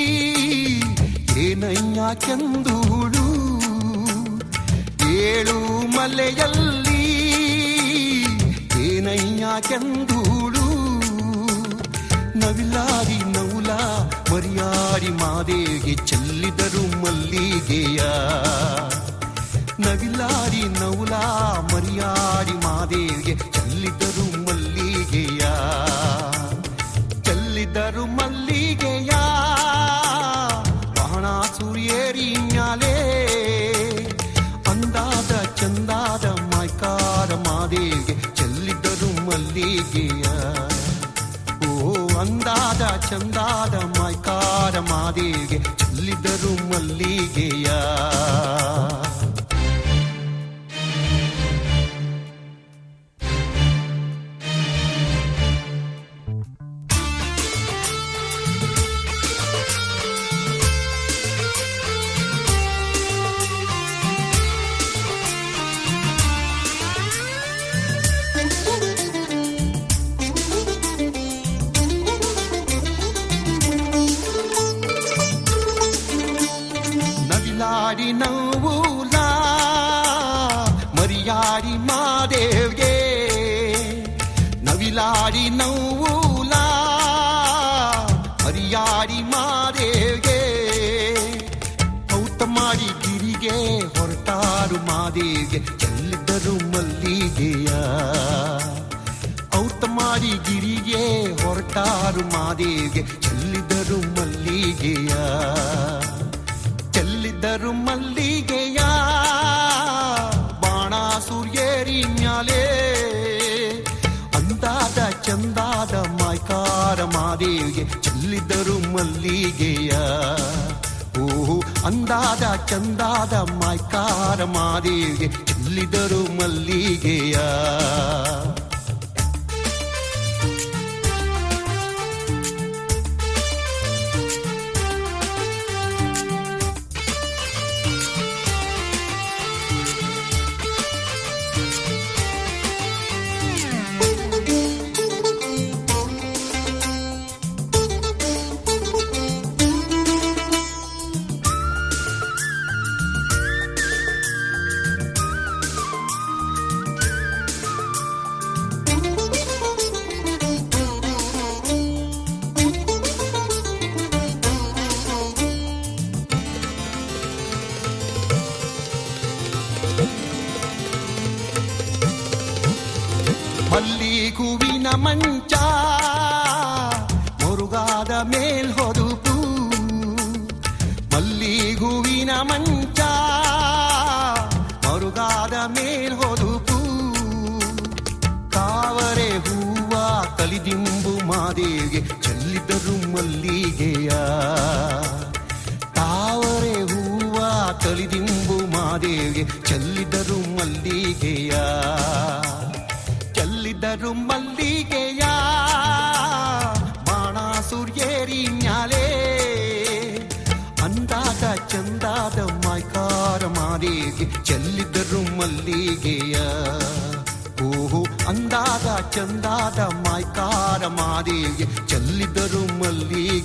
ಏನಯ್ಯ ಕೆಂದೂಳು ಏಳು ಮಲೆಯಲ್ಲಿ ಏನಯ್ಯ ಕೆಂದೂಳು ನವಿಲಾರಿ ನೌಲ ಮರಿಯಾರಿ ಮಾದೇವಿಗೆ ಚೆಲ್ಲಿದರು ಮಲ್ಲಿಗೆಯ ನವಿಲಾರಿ ನೌಲ ಮರಿಯಾರಿ ಮಾದೇವಿಗೆ ಚೆಲ್ಲಿದರು ಮಲ್ಲಿಗೆಯ ಚೆಲ್ಲಿದರು ಮಲ್ಲಿಗೆಯ ಬಾಣ ಸೂರ್ಯೇರಿ ಮ್ಯಾಲೆ ಅಂದಾದ ಚಂದಾದ ಮಾಯ್ಕಾರ ಮಾದೇವಿಗೆ ಚೆಲ್ಲಿದರು ಮಲ್ಲಿಗೆಯ ಓ ಅಂದಾದ ಚಂದಾದ ಮಾಯ್ಕಾರ ಮಾದೇವಿಗೆ ಚೆಲ್ಲಿದರು ಮಲ್ಲಿಗೆಯ ನವಿಲಾಡಿ ನವ್ವೂಲ ಮರಿಯಾಡಿ ಮಾದೇವ್ಗೆ ನವಿಲಾಡಿ ನವ್ವೂಲ ಮರಿಯಾಡಿ ಮಾದೇವ್ಗೆ ಔತ ಮಾಡಿ ಗಿರಿಗೆ ಹೊರಟಾರು ಮಾದೇವ್ಗೆ ಚೆಲ್ಲಿದರು ಮಲ್ಲಿಗೆಯ ಔತ ಮಾಡಿ ಗಿರಿಗೆ ಹೊರಟಾರು ಮಾದೇವ್ಗೆ ಚೆಲ್ಲಿದರು ಮಲ್ಲಿಗೆಯ ಚೆಲ್ಲಿದರು ಮಲ್ಲಿಗೆಯ ಬಾಣ ಸೂರ್ಯೇರಿ ಮ್ಯಾಲೆ ಅಂದಾದ ಚಂದಾದ ಮಾಯ್ಕಾರ ಮಾದೇವಿಗೆ ಚೆಲ್ಲಿದರು ಮಲ್ಲಿಗೆಯ ಓ ಅಂದಾದ ಚಂದಾದ ಮಾಯ್ಕಾರ ಮಾದೇವಿಗೆ ಚೆಲ್ಲಿದರು ಮಲ್ಲಿಗೆಯ ಮಂಚ ಮುರುಗಾದ ಮೇಲ್ ಹೊದುಪು ಮಲ್ಲಿಗೂವಿನ ಮಂಚ ಮರುಗಾದ ಮೇಲ್ ಹೊದುಪು ತಾವರೆ ಹೂವ ಕಲಿದಿಂಬು ಮಾದೇವಿಗೆ ಚೆಲ್ಲಿದರು ಮಲ್ಲಿಗೆಯ ತಾವರೆ ಹೂವ ಕಲಿದಿಂಬು ಮಾದೇವಿಗೆ ಚೆಲ್ಲಿದರು ಮಲ್ಲಿಗೆಯ ಚೆಲ್ಲಿದರು ಮಲ್ಲಿಗೆಯ ಬಾಣ ಸೂರ್ಯೇರಿ ಮ್ಯಾಲೆ ಅಂದಾದ ಚಂದಾದ ಮಾಯ್ಕಾರ ಮಾದೇವಿಗೆ ಚೆಲ್ಲಿದರು ಮಲ್ಲಿಗೆಯ ಓಹೋ ಅಂದಾದ ಚಂದಾದ ಮಾಯ್ಕಾರ ಮಾದೇವಿಗೆ ಚೆಲ್ಲಿದರು ಮಲ್ಲಿಗೆ